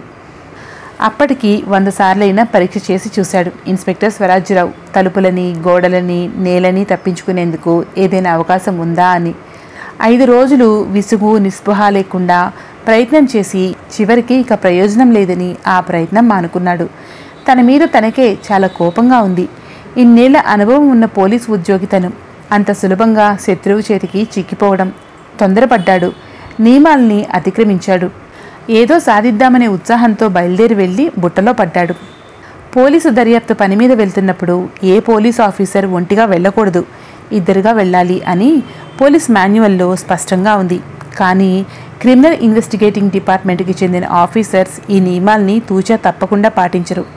Speaker 1: అప్పటికి వంద సార్లైనా పరీక్ష చేసి చూశాడు ఇన్స్పెక్టర్ స్వరాజ్యరావు తలుపులని గోడలని నేలని తప్పించుకునేందుకు ఏదైనా అవకాశం ఉందా అని ఐదు రోజులు విసుగు నిస్పృహ లేకుండా ప్రయత్నం చేసి చివరికి ఇక ప్రయోజనం లేదని ఆ ప్రయత్నం మానుకున్నాడు తన మీద తనకే చాలా కోపంగా ఉంది ఇన్నేళ్ల అనుభవం ఉన్న పోలీసు ఉద్యోగి తను అంత సులభంగా శత్రువు చేతికి చిక్కిపోవడం తొందరపడ్డాడు నియమాల్ని అతిక్రమించాడు ఏదో సాధిద్దామనే ఉత్సాహంతో బయలుదేరి వెళ్ళి బుట్టలో పడ్డాడు పోలీసు దర్యాప్తు పని మీద వెళ్తున్నప్పుడు ఏ పోలీస్ ఆఫీసర్ ఒంటిగా వెళ్ళకూడదు ఇద్దరుగా వెళ్ళాలి అని పోలీస్ మాన్యువల్లో స్పష్టంగా ఉంది కానీ క్రిమినల్ ఇన్వెస్టిగేటింగ్ డిపార్ట్మెంట్కి చెందిన ఆఫీసర్స్ ఈ నియమాల్ని తూచా తప్పకుండా పాటించరు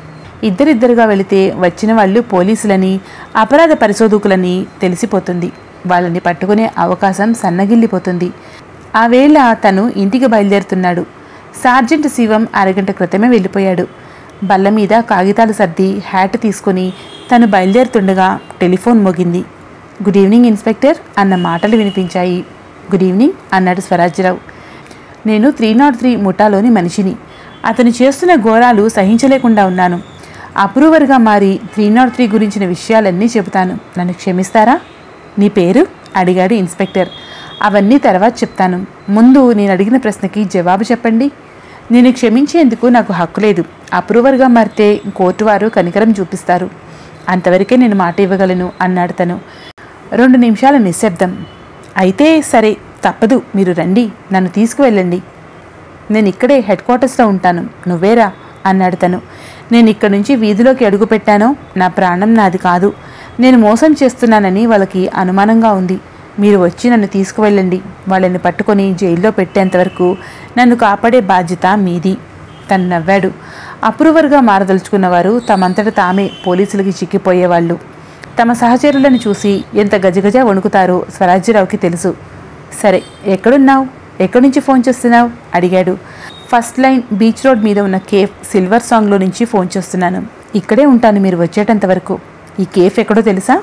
Speaker 1: ఇద్దరిద్దరుగా వెళితే వచ్చిన వాళ్ళు పోలీసులని అపరాధ పరిశోధకులని తెలిసిపోతుంది వాళ్ళని పట్టుకునే అవకాశం సన్నగిల్లిపోతుంది ఆ వేళ తను ఇంటికి బయలుదేరుతున్నాడు సార్జెంట్ శివం అరగంట క్రితమే వెళ్ళిపోయాడు బల్ల మీద కాగితాలు సర్ది హ్యాట్ తీసుకొని తను బయలుదేరుతుండగా టెలిఫోన్ మోగింది గుడ్ ఈవినింగ్ ఇన్స్పెక్టర్ అన్న మాటలు వినిపించాయి గుడ్ ఈవినింగ్ అన్నాడు స్వరాజ్యరావు నేను త్రీ నాట్ త్రీ ముఠాలోని మనిషిని అతను చేస్తున్న ఘోరాలు సహించలేకుండా ఉన్నాను అప్రూవర్గా మారి త్రీ నాట్ త్రీ గురించిన విషయాలన్నీ చెబుతాను నన్ను క్షమిస్తారా నీ పేరు అడిగాడు ఇన్స్పెక్టర్ అవన్నీ తర్వాత చెప్తాను ముందు నేను అడిగిన ప్రశ్నకి జవాబు చెప్పండి నేను క్షమించేందుకు నాకు హక్కు లేదు అప్రూవర్గా మారితే కోర్టు వారు కనికరం చూపిస్తారు అంతవరకే నేను మాట ఇవ్వగలను అన్నాడు తను రెండు నిమిషాల నిశ్శబ్దం అయితే సరే తప్పదు మీరు రండి నన్ను తీసుకువెళ్ళండి నేను ఇక్కడే హెడ్ క్వార్టర్స్లో ఉంటాను నువ్వేరా అన్నాడు తను నేను ఇక్కడి నుంచి వీధిలోకి అడుగు పెట్టానో నా ప్రాణం నాది కాదు నేను మోసం చేస్తున్నానని వాళ్ళకి అనుమానంగా ఉంది మీరు వచ్చి నన్ను తీసుకువెళ్ళండి వాళ్ళని పట్టుకొని జైల్లో పెట్టేంతవరకు నన్ను కాపాడే బాధ్యత మీది తను నవ్వాడు అప్రూవర్గా మారదలుచుకున్నవారు తమంతట తామే పోలీసులకి చిక్కిపోయేవాళ్ళు తమ సహచరులను చూసి ఎంత గజగజ వణుకుతారో స్వరాజ్యరావుకి తెలుసు సరే ఎక్కడున్నావు ఎక్కడి నుంచి ఫోన్ చేస్తున్నావు అడిగాడు ఫస్ట్ లైన్ బీచ్ రోడ్ మీద ఉన్న కేఫ్ సిల్వర్ సాంగ్లో నుంచి ఫోన్ చేస్తున్నాను ఇక్కడే ఉంటాను మీరు వచ్చేటంత వరకు ఈ కేఫ్ ఎక్కడో తెలుసా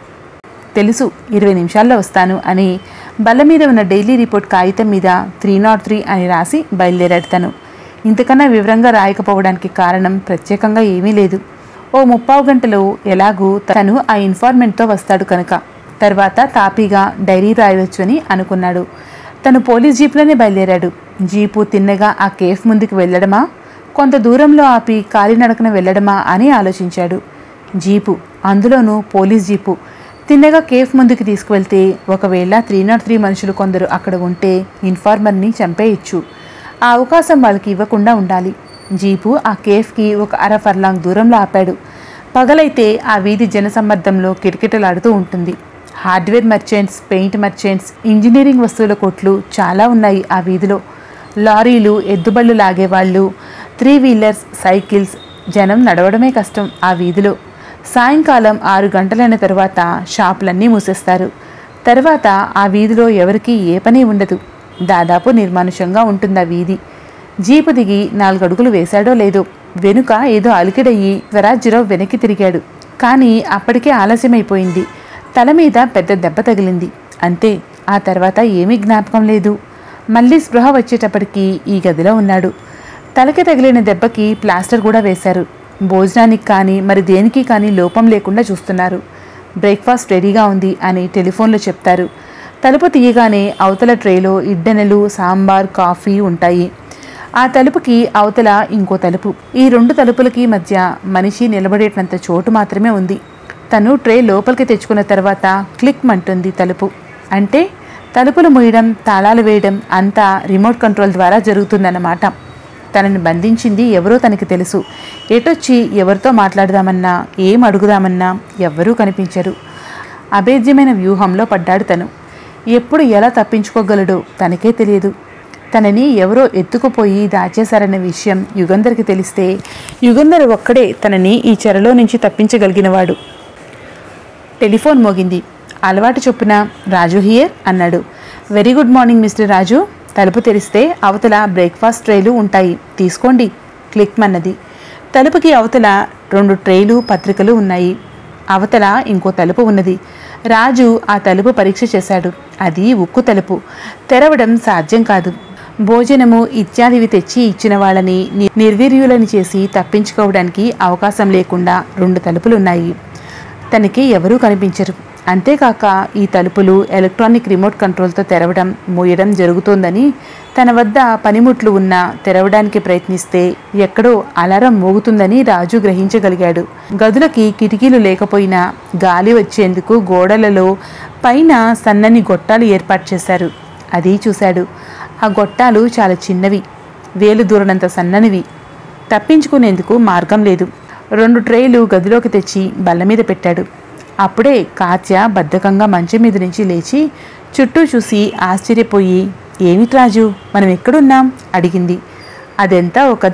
Speaker 1: తెలుసు ఇరవై నిమిషాల్లో వస్తాను అని బల్ల మీద ఉన్న డైలీ రిపోర్ట్ కాగితం మీద త్రీ నాట్ త్రీ అని రాసి బయలుదేరాడు తను ఇంతకన్నా వివరంగా రాయకపోవడానికి కారణం ప్రత్యేకంగా ఏమీ లేదు ఓ ముప్పావు గంటలో ఎలాగూ తను ఆ ఇన్ఫార్మెంట్తో వస్తాడు కనుక తర్వాత తాపీగా డైరీ రాయవచ్చు అని అనుకున్నాడు తను పోలీస్ జీప్లోనే బయలుదేరాడు జీపు తిన్నగా ఆ కేఫ్ ముందుకు వెళ్ళడమా కొంత దూరంలో ఆపి కాలినడకన వెళ్ళడమా అని ఆలోచించాడు జీపు అందులోనూ పోలీస్ జీపు తిన్నగా కేఫ్ ముందుకు తీసుకువెళ్తే ఒకవేళ త్రీ నాట్ త్రీ మనుషులు కొందరు అక్కడ ఉంటే ఇన్ఫార్మర్ని చంపేయచ్చు ఆ అవకాశం వాళ్ళకి ఇవ్వకుండా ఉండాలి జీపు ఆ కేఫ్కి ఒక అర ఫర్లాంగ్ దూరంలో ఆపాడు పగలైతే ఆ వీధి జనసమ్మర్దంలో కిటకిటలాడుతూ ఉంటుంది hardware merchants paint merchants engineering వస్తువుల కొట్లు చాలా ఉన్నాయి ఆ వీధిలో లారీలు ఎద్దుబళ్ళు లాగేవాళ్ళు త్రీ వీలర్స్ సైకిల్స్ జనం నడవడమే కష్టం ఆ వీధిలో సాయంకాలం ఆరు గంటలైన తర్వాత షాపులన్నీ మూసేస్తారు తర్వాత ఆ వీధిలో ఎవరికీ ఏ పని ఉండదు దాదాపు నిర్మానుషంగా ఉంటుంది ఆ వీధి జీపు దిగి నాలుగు అడుగులు వేశాడో లేదో వెనుక ఏదో అలికిడయ్యి స్వరాజ్యరావు వెనక్కి తిరిగాడు కానీ అప్పటికే ఆలస్యమైపోయింది తల మీద పెద్ద దెబ్బ తగిలింది అంతే ఆ తర్వాత ఏమీ జ్ఞాపకం లేదు మళ్ళీ స్పృహ వచ్చేటప్పటికి ఈ గదిలో ఉన్నాడు తలకి తగిలిన దెబ్బకి ప్లాస్టర్ కూడా వేశారు భోజనానికి కానీ మరి దేనికి కానీ లోపం లేకుండా చూస్తున్నారు బ్రేక్ఫాస్ట్ రెడీగా ఉంది అని టెలిఫోన్లో చెప్తారు తలుపు తీయగానే అవతల ట్రేలో ఇడ్డెనలు సాంబార్ కాఫీ ఉంటాయి ఆ తలుపుకి అవతల ఇంకో తలుపు ఈ రెండు తలుపులకి మధ్య మనిషి నిలబడేటంత చోటు మాత్రమే ఉంది తను ట్రే లోపలికి తెచ్చుకున్న తర్వాత క్లిక్ మంటుంది తలుపు అంటే తలుపులు మూయడం తాళాలు వేయడం అంతా రిమోట్ కంట్రోల్ ద్వారా జరుగుతుందన్నమాట తనని బంధించింది ఎవరో తనకి తెలుసు ఎటొచ్చి ఎవరితో మాట్లాడదామన్నా ఏం అడుగుదామన్నా ఎవ్వరూ కనిపించరు అభేద్యమైన వ్యూహంలో పడ్డాడు తను ఎప్పుడు ఎలా తప్పించుకోగలడో తనకే తెలియదు తనని ఎవరో ఎత్తుకుపోయి దాచేశారన్న విషయం యుగంధర్కి తెలిస్తే యుగంధర్ ఒక్కడే తనని ఈ చెరలో నుంచి తప్పించగలిగినవాడు టెలిఫోన్ మోగింది అలవాటు చొప్పున రాజు హియర్ అన్నాడు very good morning mister Raju తలుపు తెరిస్తే అవతల బ్రేక్ఫాస్ట్ ట్రేలు ఉంటాయి తీసుకోండి క్లిక్ మన్నది తలుపుకి అవతల రెండు ట్రేలు పత్రికలు ఉన్నాయి అవతల ఇంకో తలుపు ఉన్నది రాజు ఆ తలుపు పరీక్ష చేశాడు అది ఉక్కు తలుపు తెరవడం సాధ్యం కాదు భోజనము ఇత్యాదివి తెచ్చి ఇచ్చిన వాళ్ళని ని- నిర్వీర్యులని చేసి తప్పించుకోవడానికి అవకాశం లేకుండా రెండు తలుపులున్నాయి తనకి ఎవరూ కనిపించరు అంతేకాక ఈ తలుపులు ఎలక్ట్రానిక్ రిమోట్ కంట్రోల్తో తెరవడం మూయడం జరుగుతోందని తన వద్ద పనిముట్లు ఉన్నా తెరవడానికి ప్రయత్నిస్తే ఎక్కడో అలారం మోగుతుందని రాజు గ్రహించగలిగాడు గదులకి కిటికీలు లేకపోయినా గాలి వచ్చేందుకు గోడలలో పైన సన్నని గొట్టాలు ఏర్పాటు చేశారు అది చూశాడు ఆ గొట్టాలు చాలా చిన్నవి వేలు దూరనంత సన్ననివి తప్పించుకునేందుకు మార్గం లేదు రెండు ట్రేలు గదిలోకి తెచ్చి బల్ల మీద పెట్టాడు అప్పుడే కాత్య బద్ధకంగా మంచం మీద నుంచి లేచి చుట్టూ చూసి ఆశ్చర్యపోయి ఏమిటి రాజు మనం ఎక్కడున్నాం అడిగింది అదెంతా ఒక కథ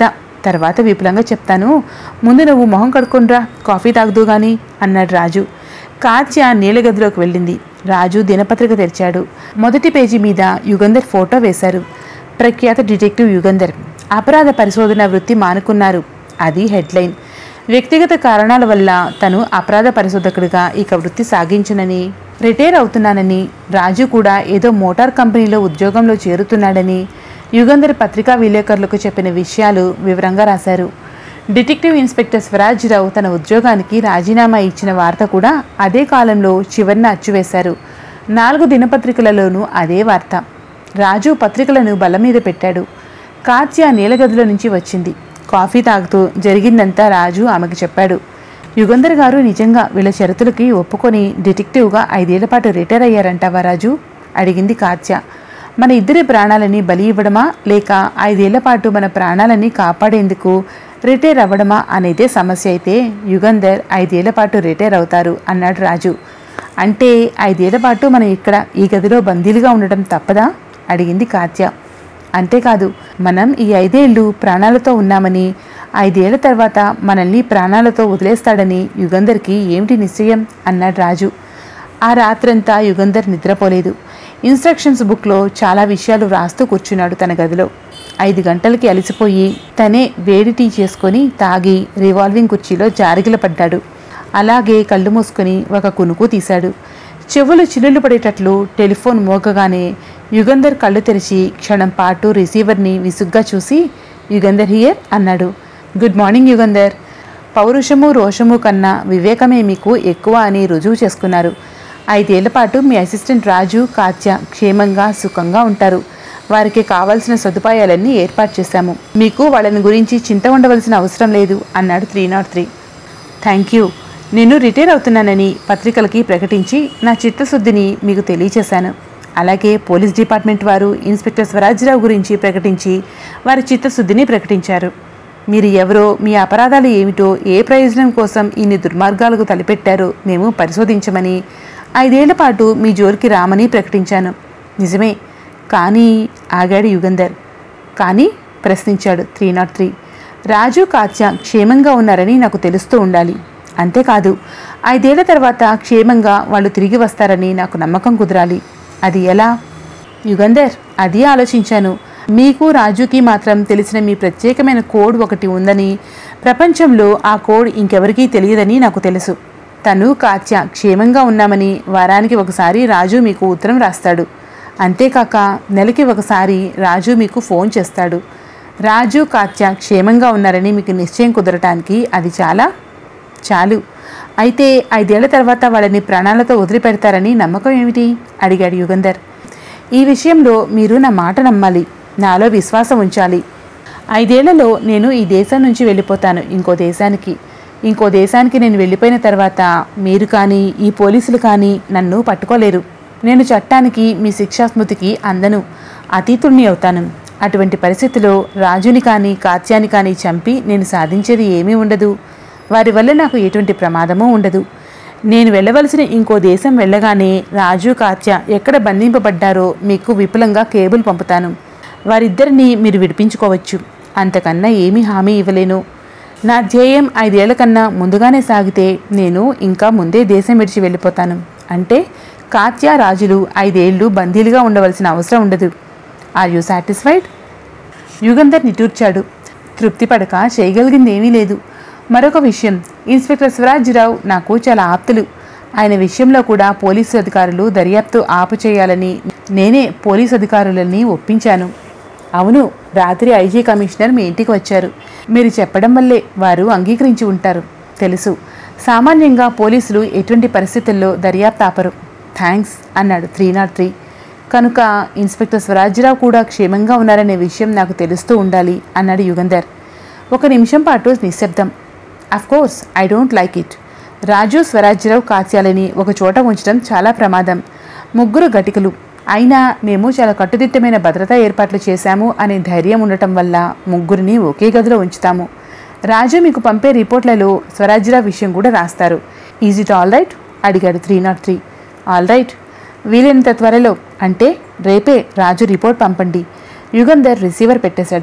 Speaker 1: తర్వాత విపులంగా చెప్తాను ముందు నువ్వు మొహం కడుక్కొనిరా కాఫీ తాగుదు గాని అన్నాడు రాజు కాత్య నీళ్ళ గదిలోకి వెళ్ళింది రాజు దినపత్రిక తెరిచాడు మొదటి పేజీ మీద యుగంధర్ ఫోటో వేశారు ప్రఖ్యాత డిటెక్టివ్ యుగంధర్ అపరాధ పరిశోధన వృత్తి మానుకున్నారు అది హెడ్లైన్ వ్యక్తిగత కారణాల వల్ల తను అపరాధ పరిశోధకుడిగా ఇక వృత్తి సాగించునని రిటైర్ అవుతున్నానని రాజు కూడా ఏదో మోటార్ కంపెనీలో ఉద్యోగంలో చేరుతున్నాడని యుగంధర్ పత్రికా విలేకరులకు చెప్పిన విషయాలు వివరంగా రాశారు డిటెక్టివ్ ఇన్స్పెక్టర్ స్వరాజ్రావు తన ఉద్యోగానికి రాజీనామా ఇచ్చిన వార్త కూడా అదే కాలంలో చివరిన అచ్చువేశారు నాలుగు దినపత్రికలలోనూ అదే వార్త రాజు పత్రికలను బల్ల మీద పెట్టాడు కాత్య నీలగదిలో నుంచి వచ్చింది కాఫీ తాగుతూ జరిగిందంతా రాజు ఆమెకు చెప్పాడు యుగంధర్ గారు నిజంగా వీళ్ళ షరతులకి ఒప్పుకొని డిటెక్టివ్గా ఐదేళ్ల పాటు రిటైర్ అయ్యారంటావా రాజు అడిగింది కాత్య మన ఇద్దరి ప్రాణాలని బలి ఇవ్వడమా లేక ఐదేళ్ల పాటు మన ప్రాణాలని కాపాడేందుకు రిటైర్ అవ్వడమా అనేదే సమస్య అయితే యుగంధర్ ఐదేళ్ల పాటు రిటైర్ అవుతారు అన్నాడు రాజు అంటే ఐదేళ్ల పాటు మనం ఇక్కడ ఈ గదిలో బందీలుగా ఉండటం తప్పదా అడిగింది కాత్య అంతేకాదు మనం ఈ ఐదేళ్లు ప్రాణాలతో ఉన్నామని ఐదేళ్ల తర్వాత మనల్ని ప్రాణాలతో వదిలేస్తాడని యుగంధర్కి ఏమిటి నిశ్చయం అన్నాడు రాజు ఆ రాత్రంతా యుగంధర్ నిద్రపోలేదు ఇన్స్ట్రక్షన్స్ బుక్లో చాలా విషయాలు రాస్తూ కూర్చున్నాడు తన గదిలో ఐదు గంటలకి అలసిపోయి తనే వేడి టీ చేసుకొని తాగి రివాల్వింగ్ కుర్చీలో జారిగిల పడ్డాడు అలాగే కళ్ళు మూసుకొని ఒక కునుకు తీశాడు చెవులు చిల్లులు పడేటట్లు టెలిఫోన్ మోగగానే యుగంధర్ కళ్ళు తెరిచి క్షణం పాటు రిసీవర్ని విసుగ్గా చూసి యుగంధర్ హియర్ అన్నాడు గుడ్ మార్నింగ్ యుగంధర్ పౌరుషము రోషము కన్నా వివేకమే మీకు ఎక్కువ అని రుజువు చేసుకున్నారు ఐదేళ్ల పాటు మీ అసిస్టెంట్ రాజు కాత్య క్షేమంగా సుఖంగా ఉంటారు వారికి కావాల్సిన సదుపాయాలన్నీ ఏర్పాటు చేశాము మీకు వాళ్ళని గురించి చింత ఉండవలసిన అవసరం లేదు అన్నాడు three not three thank you నేను రిటైర్ అవుతున్నానని పత్రికలకి ప్రకటించి నా చిత్తశుద్ధిని మీకు తెలియచేశాను అలాగే పోలీస్ డిపార్ట్మెంట్ వారు ఇన్స్పెక్టర్ స్వరాజ్రావు గురించి ప్రకటించి వారి చిత్తశుద్ధిని ప్రకటించారు మీరు ఎవరో మీ అపరాధాలు ఏమిటో ఏ ప్రయోజనం కోసం ఇన్ని దుర్మార్గాలకు తలపెట్టారో మేము పరిశోధించమని ఐదేళ్ల పాటు మీ జోలికి రామని ప్రకటించాను నిజమే కానీ ఆగాడు యుగంధర్ కానీ ప్రశ్నించాడు three not three Raju Katya క్షేమంగా ఉన్నారని నాకు తెలుస్తూ ఉండాలి అంతేకాదు ఐదేళ్ల తర్వాత క్షేమంగా వాళ్ళు తిరిగి వస్తారని నాకు నమ్మకం కుదరాలి అది ఎలా యుగంధర్ అది ఆలోచించాను మీకు రాజుకి మాత్రం తెలిసిన మీ ప్రత్యేకమైన కోడ్ ఒకటి ఉందని ప్రపంచంలో ఆ కోడ్ ఇంకెవరికీ తెలియదని నాకు తెలుసు తను కాత్య క్షేమంగా ఉన్నామని వారానికి ఒకసారి రాజు మీకు ఉత్తరం రాస్తాడు అంతేకాక నెలకి ఒకసారి రాజు మీకు ఫోన్ చేస్తాడు రాజు కాత్య క్షేమంగా ఉన్నారని మీకు నిశ్చయం కుదరటానికి అది చాలా చాలు అయితే ఐదేళ్ల తర్వాత వాళ్ళని ప్రాణాలతో వదిలిపెడతారని నమ్మకం ఏమిటి అడిగాడు యుగంధర్ ఈ విషయంలో మీరు నా మాట నమ్మాలి నాలో విశ్వాసం ఉంచాలి ఐదేళ్లలో నేను ఈ దేశం నుంచి వెళ్ళిపోతాను ఇంకో దేశానికి ఇంకో దేశానికి నేను వెళ్ళిపోయిన తర్వాత మీరు కానీ ఈ పోలీసులు కానీ నన్ను పట్టుకోలేరు నేను చట్టానికి మీ శిక్షాస్మృతికి అందను అతీతుణ్ణి అవుతాను అటువంటి పరిస్థితిలో రాజుని కానీ కాత్యాని కానీ చంపి నేను సాధించేది ఏమీ ఉండదు వారి వల్ల నాకు ఎటువంటి ప్రమాదమూ ఉండదు నేను వెళ్ళవలసిన ఇంకో దేశం వెళ్ళగానే రాజు కాత్య ఎక్కడ బంధింపబడ్డారో మీకు విపులంగా కేబుల్ పంపుతాను వారిద్దరిని మీరు విడిపించుకోవచ్చు అంతకన్నా ఏమీ హామీ ఇవ్వలేను నా ధ్యేయం ఐదేళ్ల కన్నా ముందుగానే సాగితే నేను ఇంకా ముందే దేశం విడిచి వెళ్ళిపోతాను అంటే కాత్య రాజులు ఐదేళ్లు బందీలుగా ఉండవలసిన అవసరం ఉండదు ఆర్ యూ సాటిస్ఫైడ్ యుగంధర్ నిటూర్చాడు తృప్తి పడక చేయగలిగింది ఏమీ లేదు మరొక విషయం ఇన్స్పెక్టర్ స్వరాజ్రావు నాకు చాలా ఆప్తులు ఆయన విషయంలో కూడా పోలీసు అధికారులు దర్యాప్తు ఆపు చేయాలని నేనే పోలీసు అధికారులని ఒప్పించాను అవును రాత్రి ఐజీ కమిషనర్ మీ ఇంటికి వచ్చారు మీరు చెప్పడం వల్లే వారు అంగీకరించి ఉంటారు తెలుసు సామాన్యంగా పోలీసులు ఎటువంటి పరిస్థితుల్లో దర్యాప్తు ఆపరు థ్యాంక్స్ అన్నాడు త్రీ నాట్ త్రీ కనుక ఇన్స్పెక్టర్ స్వరాజ్రావు కూడా క్షేమంగా ఉన్నారనే విషయం నాకు తెలుస్తూ ఉండాలి అన్నాడు యుగంధర్ ఒక నిమిషం పాటు నిశ్శబ్దం of course I don't like it Raju Swarajyarao కాత్యాలని ఒక చోట ఉంచడం చాలా ప్రమాదం ముగ్గురు గటికలు అయినా మేము చాలా కట్టుదిట్టమైన భద్రతా ఏర్పాట్లు చేశాము అనే ధైర్యం ఉండటం వల్ల ముగ్గురిని ఒకే గదిలో ఉంచుతాము రాజు మీకు పంపే రిపోర్ట్లలో స్వరాజ్యరావు విషయం కూడా రాస్తారు ఈజ్ ఇట్ ఆల్ రైట్ అడిగాడు three not three all right వీలైనంత త్వరలో అంటే రేపే రాజు రిపోర్ట్ పంపండి యుగంధర్ రిసీవర్ పెట్టేశాడు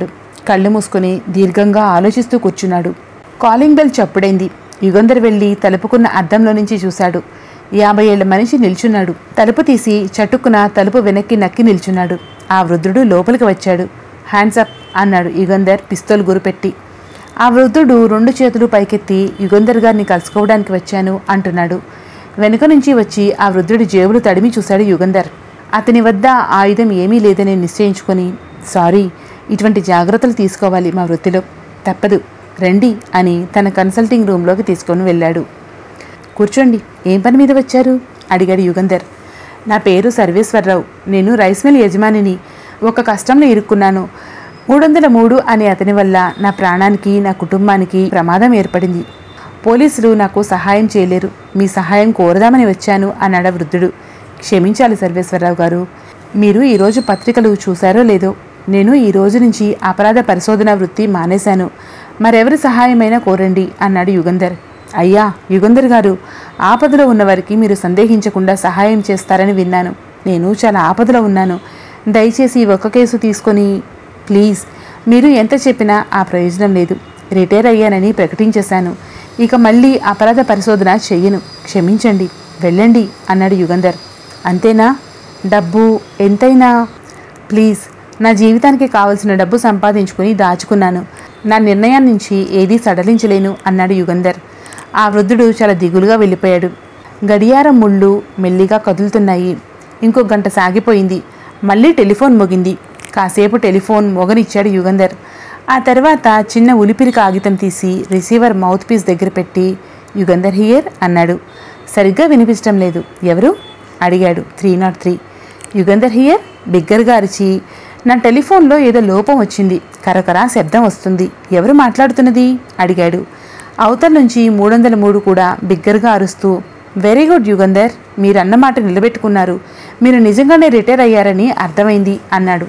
Speaker 1: కళ్ళు మూసుకొని దీర్ఘంగా ఆలోచిస్తూ కూర్చున్నాడు కాలింగ్ బెల్ చప్పుడైంది యుగంధర్ వెళ్ళి తలుపుకున్న అద్దంలో నుంచి చూశాడు యాభై ఏళ్ల మనిషి నిల్చున్నాడు తలుపు తీసి చటుక్కున తలుపు వెనక్కి నక్కి నిల్చున్నాడు ఆ వృద్ధుడు లోపలికి వచ్చాడు హ్యాండ్స్ అప్ అన్నాడు యుగంధర్ పిస్తోల్ గురిపెట్టి ఆ వృద్ధుడు రెండు చేతులు పైకెత్తి యుగంధర్ గారిని కలుసుకోవడానికి వచ్చాను అంటున్నాడు వెనుక నుంచి వచ్చి ఆ వృద్ధుడి జేబులు తడిమి చూశాడు యుగంధర్ అతని వద్ద ఆయుధం ఏమీ లేదని నిశ్చయించుకొని సారీ ఇటువంటి జాగ్రత్తలు తీసుకోవాలి మా వృత్తిలో తప్పదు రండి అని తన కన్సల్టింగ్ రూమ్లోకి తీసుకొని వెళ్ళాడు కూర్చోండి ఏం పని మీద వచ్చారు అడిగాడు యుగంధర్ నా పేరు సర్వేశ్వరరావు నేను రైస్ మిల్ యజమానిని ఒక కష్టంలో ఇరుక్కున్నాను మూడు వందల మూడు అనే అతని వల్ల నా ప్రాణానికి నా కుటుంబానికి ప్రమాదం ఏర్పడింది పోలీసులు నాకు సహాయం చేయలేరు మీ సహాయం కోరదామని వచ్చాను అన్నాడు ఆ వృద్ధుడు క్షమించాలి సర్వేశ్వరరావు గారు మీరు ఈరోజు పత్రికలు చూశారో లేదో నేను ఈ రోజు నుంచి అపరాధ పరిశోధన వృత్తి మానేశాను మరెవరి సహాయమైనా కోరండి అన్నాడు యుగంధర్ అయ్యా యుగంధర్ గారు ఆపదలో ఉన్నవారికి మీరు సందేహించకుండా సహాయం చేస్తారని విన్నాను నేను చాలా ఆపదలో ఉన్నాను దయచేసి ఈ ఒక్క కేసు తీసుకొని ప్లీజ్ మీరు ఎంత చెప్పినా ఆ ప్రయోజనం లేదు రిటైర్ అయ్యానని ప్రకటించేశాను ఇక మళ్ళీ అపరాధ పరిశోధన చెయ్యను క్షమించండి వెళ్ళండి అన్నాడు యుగంధర్ అంతేనా డబ్బు ఎంతైనా ప్లీజ్ నా జీవితానికి కావలసిన డబ్బు సంపాదించుకుని దాచుకున్నాను నా నిర్ణయం నుంచి ఏదీ సడలించలేను అన్నాడు యుగంధర్ ఆ వృద్ధుడు చాలా దిగులుగా వెళ్ళిపోయాడు గడియారం ముళ్ళు మెల్లిగా కదులుతున్నాయి ఇంకో గంట సాగిపోయింది మళ్ళీ టెలిఫోన్ మోగింది కాసేపు టెలిఫోన్ మొగనిచ్చాడు యుగంధర్ ఆ తర్వాత చిన్న ఉలిపిరి కాగితం తీసి రిసీవర్ మౌత్ పీస్ దగ్గర పెట్టి యుగంధర్ హియర్ అన్నాడు సరిగ్గా వినిపించడం లేదు ఎవరు అడిగాడు three not three Yugandhar here బిగ్గరగా అరిచి నా టెలిఫోన్లో ఏదో లోపం వచ్చింది కరకరా శబ్దం వస్తుంది ఎవరు మాట్లాడుతున్నది అడిగాడు అవతల నుంచి మూడు వందల మూడు కూడా బిగ్గరగా అరుస్తూ వెరీ గుడ్ యుగంధర్ మీరు అన్న మాట నిలబెట్టుకున్నారు మీరు నిజంగానే రిటైర్ అయ్యారని అర్థమైంది అన్నాడు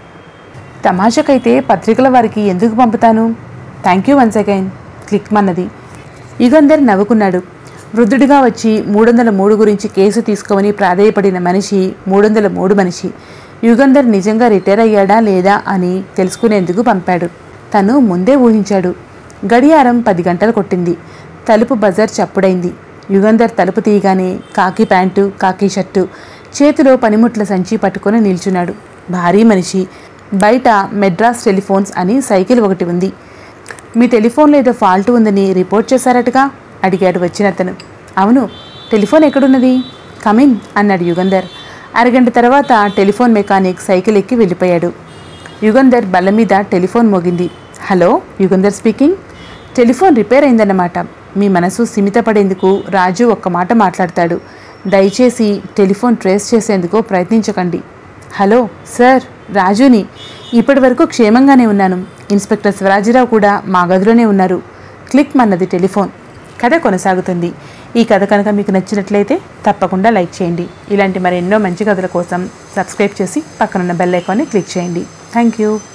Speaker 1: తమాషకైతే పత్రికల వారికి ఎందుకు పంపుతాను thank you once again click మన్నది యుగంధర్ నవ్వుకున్నాడు వృద్ధుడిగా వచ్చి మూడు వందల మూడు గురించి కేసు తీసుకోమని ప్రాధేయపడిన మనిషి మూడు వందల మూడు మనిషి యుగంధర్ నిజంగా రిటైర్ అయ్యాడా లేదా అని తెలుసుకునేందుకు పంపాడు తను ముందే ఊహించాడు గడియారం పది గంటలు కొట్టింది తలుపు బజార్ చప్పుడైంది యుగంధర్ తలుపు తీయగానే కాకి ప్యాంటు కాకి షర్టు చేతిలో పనిముట్ల సంచి పట్టుకొని నిల్చున్నాడు భారీ మనిషి బయట మెడ్రాస్ టెలిఫోన్స్ అని సైకిల్ ఒకటి ఉంది మీ టెలిఫోన్లో ఏదో ఫాల్ట్ ఉందని రిపోర్ట్ చేశారటగా అడిగాడు వచ్చినతను అవును టెలిఫోన్ ఎక్కడున్నది కమిన్ అన్నాడు యుగంధర్ అరగంట తర్వాత టెలిఫోన్ మెకానిక్ సైకిల్ ఎక్కి వెళ్ళిపోయాడు యుగంధర్ బల్ల మీద టెలిఫోన్ మోగింది hello Yugandhar speaking telephone repair అయిందన్నమాట మీ మనసు సిమితపడేందుకు రాజు ఒక్క మాట మాట్లాడతాడు దయచేసి టెలిఫోన్ ట్రేస్ చేసేందుకు ప్రయత్నించకండి హలో సార్ రాజుని ఇప్పటి వరకు క్షేమంగానే ఉన్నాను ఇన్స్పెక్టర్ శివరాజరావు కూడా మా గదిలోనే ఉన్నారు క్లిక్ మన్నది టెలిఫోన్ కథ కొనసాగుతుంది ఈ కథ కనుక మీకు నచ్చినట్లయితే తప్పకుండా లైక్ చేయండి ఇలాంటి మరెన్నో మంచి కథల కోసం సబ్స్క్రైబ్ చేసి పక్కనున్న బెల్ ఐకాన్ని క్లిక్ చేయండి థ్యాంక్ యూ